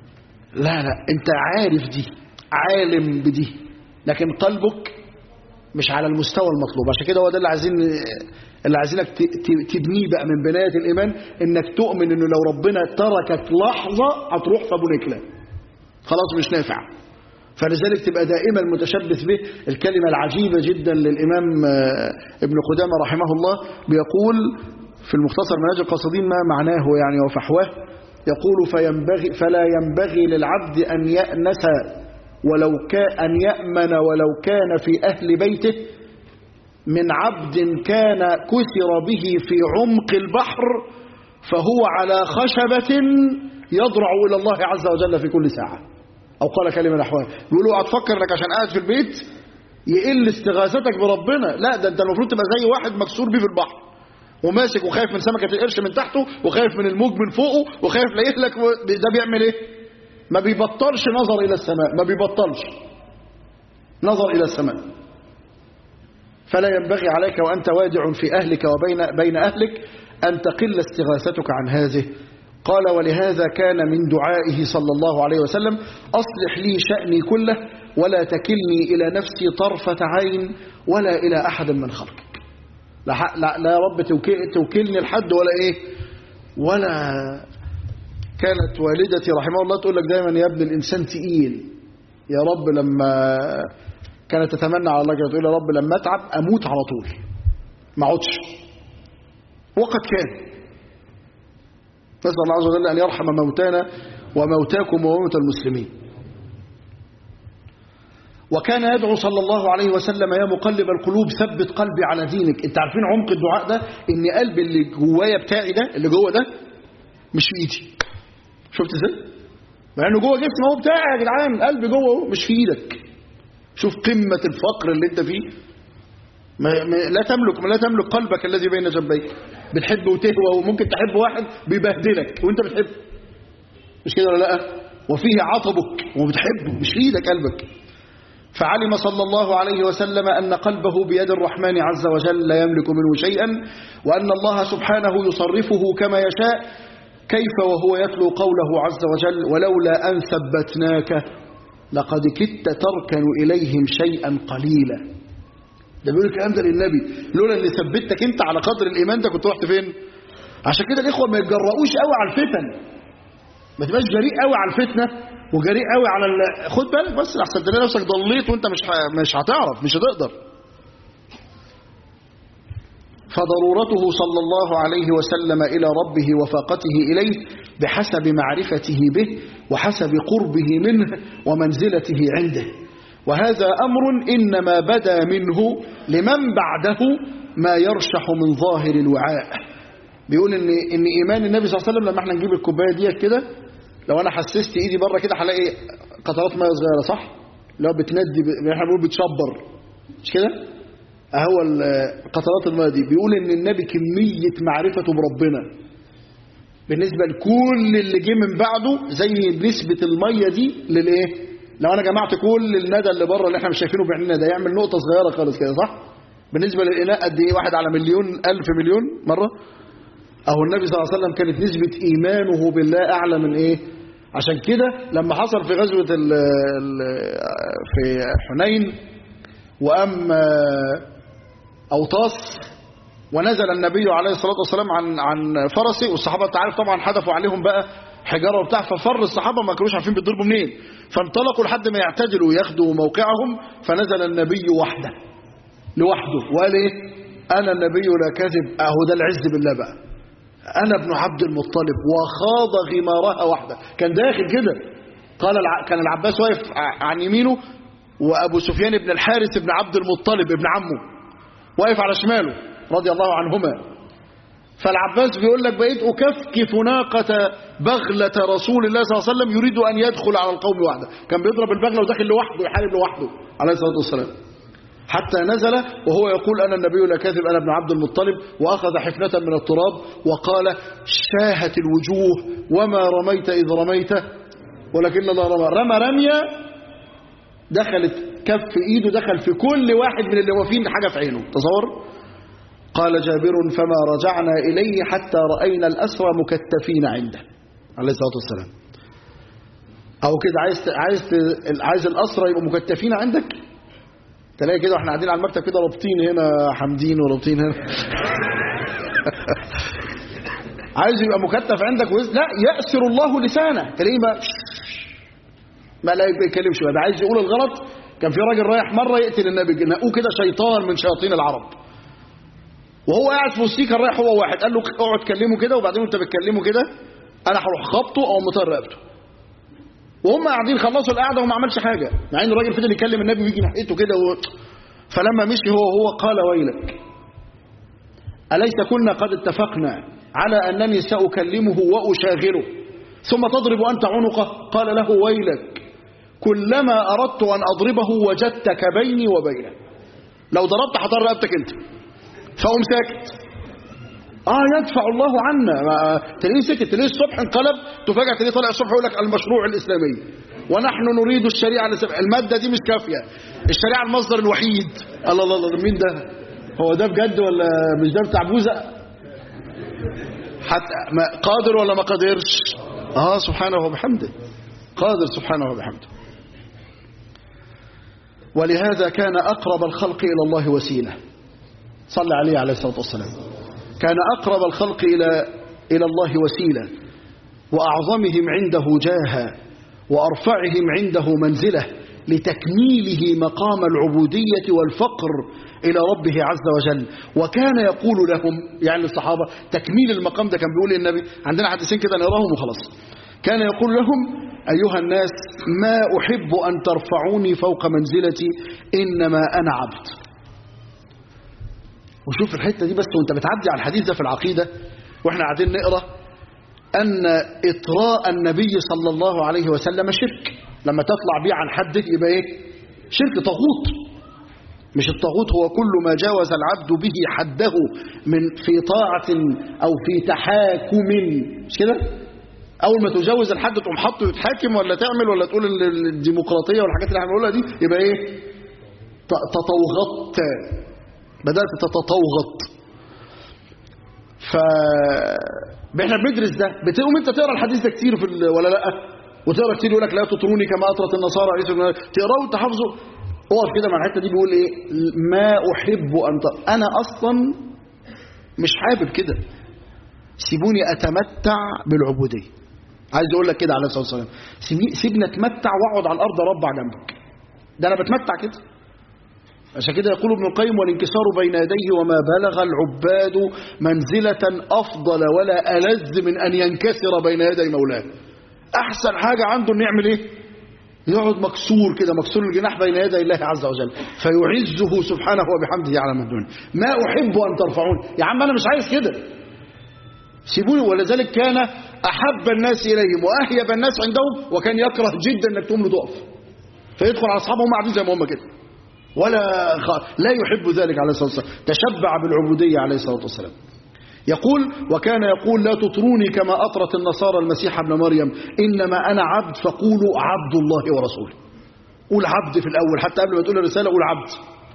لا لا انت عارف دي عالم بدي لكن قلبك مش على المستوى المطلوب عشان كده هو ده اللي عايزين اللي عايزينك ت- ت- تبنيه بقى من بناية الإيمان إنك تؤمن إنه لو ربنا تركك لحظة هتروح في أبو نكلة خلاص مش نافع فلذلك تبقى دائما متشبث به الكلمة العجيبة جدا للإمام آه، ابن قدامة رحمه الله بيقول في المختصر منهج القاصدين ما معناه يعني وفحواه يقول فينبغي فلا ينبغي للعبد أن يأنس ولو كان أن يأمن ولو كان في أهل بيته من عبد كان كثر به في عمق البحر فهو على خشبة يضرع إلى الله عز وجل في كل ساعة أو قال كلمة نحوها بيقولوا هتفكر انك عشان قاعد في البيت يقل استغاثتك بربنا لا ده انت المفروض تبقى زي واحد مكسور بيه في البحر وماسك وخايف من سمكة القرش من تحته وخايف من الموج من فوقه وخايف لا يهلك و- ده بيعمل ايه ما بيبطلش نظر إلى السماء ما بيبطلش نظر إلى السماء فلا ينبغي عليك وأنت وادع في أهلك وبين بين أهلك أن تقل استغاثتك عن هذه قال ولهذا كان من دعائه صلى الله عليه وسلم أصلح لي شأني كله ولا تكلني إلى نفسي طرفة عين ولا إلى أحد من خلقك لا, ح- لا, لا يا رب توكل- توكلني لحد ولا إيه ولا كانت والدتي رحمه الله تقول لك دايما يا ابن الإنسان تقيل يا رب لما كانت تتمنى على الله كده تقول يا رب لما اتعب اموت على طول ما اقعدش وقد كان نسال الله عز وجل ان يرحم موتانا وموتاكم وموتى المسلمين وكان يدعو صلى الله عليه وسلم يا مقلب القلوب ثبت قلبي على دينك انت عارفين عمق الدعاء ده ان قلبي اللي جوايا بتاعي ده اللي جوه ده مش في ايدي شفت ازاي مع انه جوه جسمي هو بتاعي يا جدعان قلبي جوه اهو مش في ايدك شوف قمة الفقر اللي انت فيه ما ما لا تملك لا تملك قلبك الذي بين جنبيك بتحب وتهوى وممكن تحب واحد بيبهدلك وانت بتحبه مش كده ولا لا وفيه عطبك وبتحبه مش في ايدك قلبك فعلم صلى الله عليه وسلم أن قلبه بيد الرحمن عز وجل لا يملك منه شيئا وأن الله سبحانه يصرفه كما يشاء كيف وهو يتلو قوله عز وجل ولولا أن ثبتناك لقد كدت تركن إليهم شيئا قليلا ده بيقول الكلام ده للنبي لولا اللي ثبتك انت على قدر الإيمان ده كنت رحت فين عشان كده الإخوة ما يتجرؤوش قوي على الفتن ما تبقاش جريء قوي على الفتنة وجريء قوي على ال... خد بالك بس لحسن تلاقي نفسك ضليت وانت مش ه... مش هتعرف مش هتقدر فضرورته صلى الله عليه وسلم إلى ربه وفاقته إليه بحسب معرفته به وحسب قربه منه ومنزلته عنده وهذا أمر إنما بدا منه لمن بعده ما يرشح من ظاهر الوعاء بيقول إن, إن إيمان النبي صلى الله عليه وسلم لما احنا نجيب الكوباية ديت كده لو أنا حسست إيدي بره كده هلاقي قطرات مية صغيرة صح؟ اللي هو بتندي ب... احنا بنقول بتشبر مش كده؟ اهو ال- قطرات الماء دي بيقول ان النبي كمية معرفته بربنا بالنسبة لكل اللي جه من بعده زي نسبة المية دي للايه لو انا جمعت كل الندى اللي بره اللي احنا مش شايفينه بعيننا ده يعمل نقطة صغيرة خالص كده صح بالنسبة للإناء قد ايه واحد على مليون ألف مليون مرة اهو النبي صلى الله عليه وسلم كانت نسبة إيمانه بالله أعلى من ايه عشان كده لما حصل في غزوة ال ال في حنين وأم أوطاس ونزل النبي عليه الصلاة والسلام عن عن فرسه والصحابة انت عارف طبعا حدفوا عليهم بقى حجارة وبتاع ففر الصحابة ما كانوش عارفين بيضربوا منين فانطلقوا لحد ما يعتدلوا وياخدوا موقعهم فنزل النبي وحده لوحده وقال ايه انا النبي لا كذب اهو ده العز بالله بقى انا ابن عبد المطلب وخاض غمارها وحده كان داخل كده قال الع... كان العباس واقف ع- عن يمينه وابو سفيان بن الحارث بن عبد المطلب ابن عمه واقف على شماله رضي الله عنهما فالعباس بيقول لك بقيت أكفكف ناقة بغلة رسول الله صلى الله عليه وسلم يريد أن يدخل على القوم وحده كان بيضرب البغلة وداخل لوحده يحارب لوحده عليه الصلاة والسلام حتى نزل وهو يقول أنا النبي لا كاذب أنا ابن عبد المطلب وأخذ حفنة من التراب وقال شاهت الوجوه وما رميت إذ رميت ولكن الله رمى رمى رمية دخلت كف ايده دخل في كل واحد من اللي واقفين حاجة في عينه تصور قال جابر فما رجعنا إليه حتى رأينا الأسرى مكتفين عنده عليه الصلاة والسلام أو كده عايز عايز عايز الأسرى يبقوا مكتفين عندك تلاقي كده واحنا قاعدين على المكتب كده رابطين هنا حامدين ورابطين هنا عايز يبقى مكتف عندك وز... لا يأسر الله لسانه تلاقيه ما ما لا بيتكلمش ده عايز يقول الغلط كان في راجل رايح مره يقتل النبي نقوه كده شيطان من شياطين العرب وهو قاعد في وسطيه كان رايح هو واحد قال له اقعد كلمه كده وبعدين وانت بتكلمه كده انا هروح خبطه او مطر رقبته وهم قاعدين خلصوا القعده وما عملش حاجه مع ان الراجل فضل يكلم النبي ويجي ناحيته كده و... فلما مشي هو هو قال ويلك أليس كنا قد اتفقنا على أنني سأكلمه وأشاغره ثم تضرب أنت عنقه قال له ويلك كلما أردت أن أضربه وجدتك بيني وبينه لو ضربت حضر رقبتك أنت فقوم ساكت اه يدفع الله عنا ما- تلاقيه سكت تلاقيه الصبح انقلب تفاجئ تلاقيه طالع الصبح يقول لك المشروع الاسلامي ونحن نريد الشريعه الإسلامية. الماده دي مش كافيه الشريعه المصدر الوحيد الله الله الله مين ده هو ده بجد ولا مش ده بتاع بوزه حتى ما قادر ولا ما قادرش اه سبحانه وبحمده قادر سبحانه وبحمده ولهذا كان أقرب الخلق إلى الله وسيلة صلى عليه عليه الصلاة والسلام كان أقرب الخلق إلى إلى الله وسيلة وأعظمهم عنده جاها وأرفعهم عنده منزلة لتكميله مقام العبودية والفقر إلى ربه عز وجل وكان يقول لهم يعني الصحابة تكميل المقام ده كان بيقول النبي عندنا حديثين كده نقراهم وخلاص كان يقول لهم أيها الناس ما أحب أن ترفعوني فوق منزلتي إنما أنا عبد وشوف الحتة دي بس وانت بتعدي على الحديث ده في العقيدة واحنا قاعدين نقرأ أن إطراء النبي صلى الله عليه وسلم شرك لما تطلع بيه عن حده يبقى إيه شرك طاغوت مش الطاغوت هو كل ما جاوز العبد به حده من في طاعة أو في تحاكم مش كده أول ما تجاوز الحد تقوم حاطه يتحاكم ولا تعمل ولا تقول ال- الديمقراطية والحاجات اللي احنا بنقولها دي يبقى إيه ت- تطوغت بدأت تتطوغت ف احنا بندرس ده بتقوم انت تقرا الحديث ده كتير في ال... ولا لا وتقرا كتير يقول لك لا تطروني كما اطرت النصارى عيسى ابن مريم. تقراه وانت حافظه اقف كده مع الحته دي بيقول ايه ما احب ان ت... انا اصلا مش حابب كده سيبوني اتمتع بالعبوديه عايز اقول لك كده عليه الصلاه والسلام سيبني- سيبني اتمتع واقعد على الارض اربع جنبك ده انا بتمتع كده عشان كده يقول ابن القيم والانكسار بين يديه وما بلغ العباد منزلة أفضل ولا ألذ من أن ينكسر بين يدي مولاه أحسن حاجة عنده أن يعمل إيه يقعد مكسور كده مكسور الجناح بين يدي الله عز وجل فيعزه سبحانه وبحمده على من دونه ما أحب أن ترفعون يا عم أنا مش عايز كده سيبوني ولذلك كان أحب الناس إليهم وأهيب الناس عندهم وكان يكره جدا أنك تقوم له تقف فيدخل على أصحابه هم قاعدين زي ما هم كده ولا خ... لا يحب ذلك عليه الصلاة والسلام تشبع بالعبودية عليه الصلاة والسلام يقول وكان يقول لا تطروني كما أطرت النصارى المسيح ابن مريم إنما أنا عبد فقولوا عبد الله ورسوله قول عبد في الأول حتى قبل ما تقول الرسالة قول عبد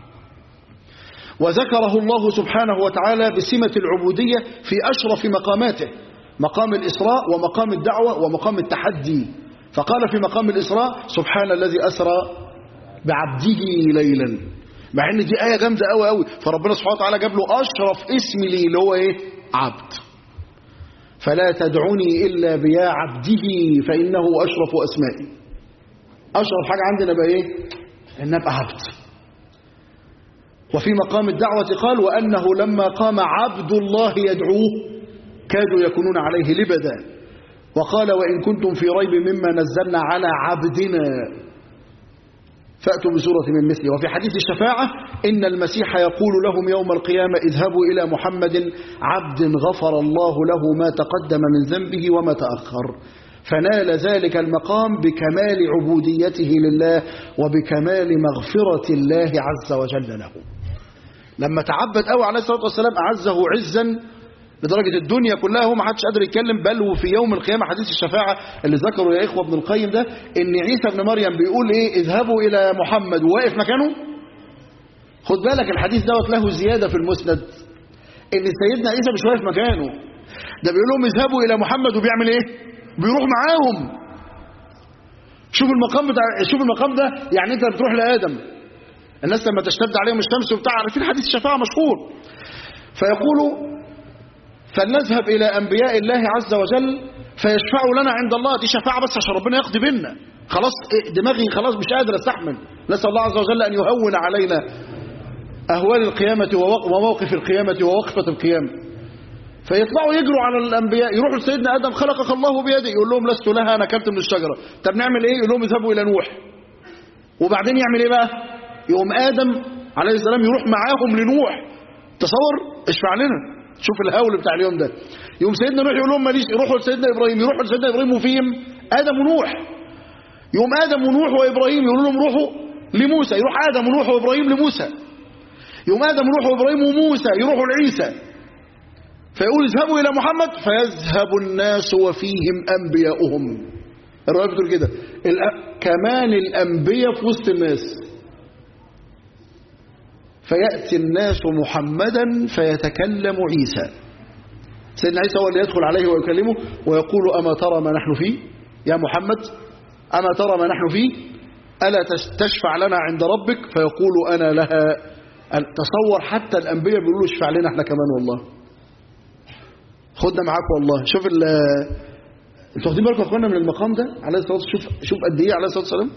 وذكره الله سبحانه وتعالى بسمة العبودية في أشرف مقاماته مقام الإسراء ومقام الدعوة ومقام التحدي فقال في مقام الإسراء سبحان الذي أسرى بعبده ليلا مع ان دي آية جامدة قوي قوي فربنا سبحانه وتعالى جاب له أشرف اسم لي اللي هو إيه عبد فلا تدعوني إلا بيا عبده فإنه أشرف أسمائي أشرف حاجة عندنا بقى إيه إن أبقى عبد وفي مقام الدعوة قال وأنه لما قام عبد الله يدعوه كادوا يكونون عليه لبدا وقال وإن كنتم في ريب مما نزلنا على عبدنا فأتوا بسورة من مثله وفي حديث الشفاعة إن المسيح يقول لهم يوم القيامة اذهبوا إلى محمد عبد غفر الله له ما تقدم من ذنبه وما تأخر فنال ذلك المقام بكمال عبوديته لله وبكمال مغفرة الله عز وجل له لما تعبد قوي عليه الصلاة والسلام أعزه عزا لدرجة الدنيا كلها هو ما حدش قادر يتكلم بل وفي يوم القيامة حديث الشفاعة اللي ذكره يا إخوة ابن القيم ده إن عيسى ابن مريم بيقول إيه اذهبوا إلى محمد وواقف مكانه خد بالك الحديث دوت له زيادة في المسند إن سيدنا عيسى مش واقف مكانه ده بيقول لهم اذهبوا إلى محمد وبيعمل إيه بيروح معاهم شوف المقام بتاع شوف المقام ده يعني أنت بتروح لآدم الناس لما تشتد عليهم الشمس وبتاع عارفين حديث الشفاعة مشهور فيقول فلنذهب إلى أنبياء الله عز وجل فيشفعوا لنا عند الله دي شفاعة بس عشان ربنا يقضي بينا خلاص دماغي خلاص مش قادر استحمل نسأل الله عز وجل أن يهون علينا أهوال القيامة وموقف القيامة ووقفة القيامة فيطلعوا يجروا على الأنبياء يروحوا لسيدنا آدم خلقك الله بيدي يقول لهم لست لها أنا أكلت من الشجرة طب نعمل إيه يقول لهم اذهبوا إلى نوح وبعدين يعمل إيه بقى يقوم آدم عليه السلام يروح معاهم لنوح تصور اشفع لنا شوف الهول بتاع اليوم ده يوم سيدنا نوح يقول لهم ماليش يروحوا لسيدنا إبراهيم يروحوا لسيدنا إبراهيم وفيهم آدم ونوح يوم آدم ونوح وإبراهيم يقولوا لهم روحوا لموسى يروح آدم ونوح وإبراهيم لموسى يوم آدم ونوح وإبراهيم وموسى يروحوا لعيسى فيقول اذهبوا إلى محمد فيذهب الناس وفيهم أنبياؤهم الرواية بتقول كده كمان الأنبياء في وسط الناس فيأتي الناس محمدا فيتكلم عيسى سيدنا عيسى هو اللي يدخل عليه ويكلمه ويقول أما ترى ما نحن فيه يا محمد أما ترى ما نحن فيه ألا تشفع لنا عند ربك فيقول أنا لها تصور حتى الأنبياء بيقولوا اشفع لنا احنا كمان والله خدنا معاك والله شوف ال انتوا واخدين بالكم يا اخوانا من المقام ده عليه الصلاه والسلام شوف شوف قد ايه عليه الصلاه والسلام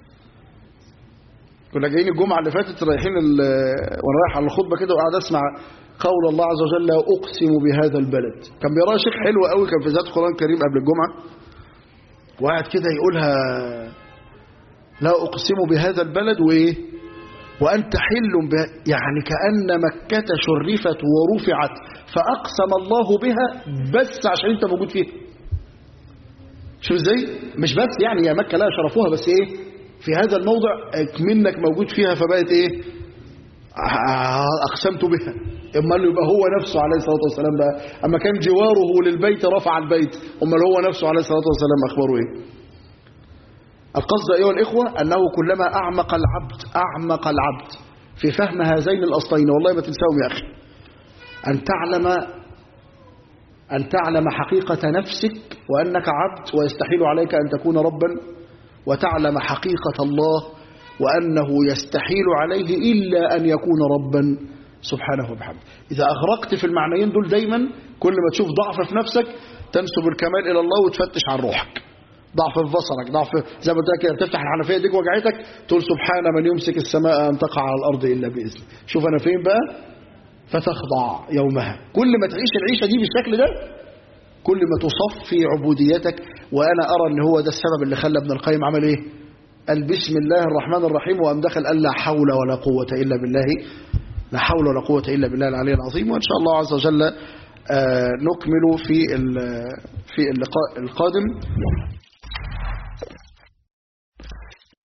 كنا جايين الجمعه اللي فاتت رايحين وانا رايح على الخطبه كده وقاعد اسمع قول الله عز وجل لا اقسم بهذا البلد كان بيقراها شيخ حلو قوي كان في ذات القران الكريم قبل الجمعه وقاعد كده يقولها لا اقسم بهذا البلد وايه وانت حل به يعني كان مكه شرفت ورفعت فأقسم الله بها بس عشان انت موجود فيها شوف ازاي مش بس يعني يا مكة لا شرفوها بس ايه في هذا الموضع منك موجود فيها فبقت ايه أقسمت بها اما اللي يبقى هو نفسه عليه الصلاة والسلام بقى أما كان جواره للبيت رفع البيت أما اللي هو نفسه عليه الصلاة والسلام أخباره ايه القصد أيها الإخوة أنه كلما أعمق العبد أعمق العبد في فهم هذين الأصلين والله ما تنساهم يا أخي أن تعلم أن تعلم حقيقة نفسك وأنك عبد ويستحيل عليك أن تكون ربا وتعلم حقيقة الله وأنه يستحيل عليه إلا أن يكون ربا سبحانه وبحمده إذا أغرقت في المعنيين دول دايما كل ما تشوف ضعف في نفسك تنسب الكمال إلى الله وتفتش عن روحك ضعف في بصرك ضعف زي ما قلت لك بتفتح الحنفيه ديك وجعتك تقول سبحان من يمسك السماء ان تقع على الارض الا باذنه شوف انا فين بقى فتخضع يومها كل ما تعيش العيشة دي بالشكل ده كل ما تصفي عبوديتك وأنا أرى أن هو ده السبب اللي خلى ابن القيم عمل إيه قال بسم الله الرحمن الرحيم وأم دخل قال لا حول ولا قوة إلا بالله لا حول ولا قوة إلا بالله العلي العظيم وإن شاء الله عز وجل نكمل في في اللقاء القادم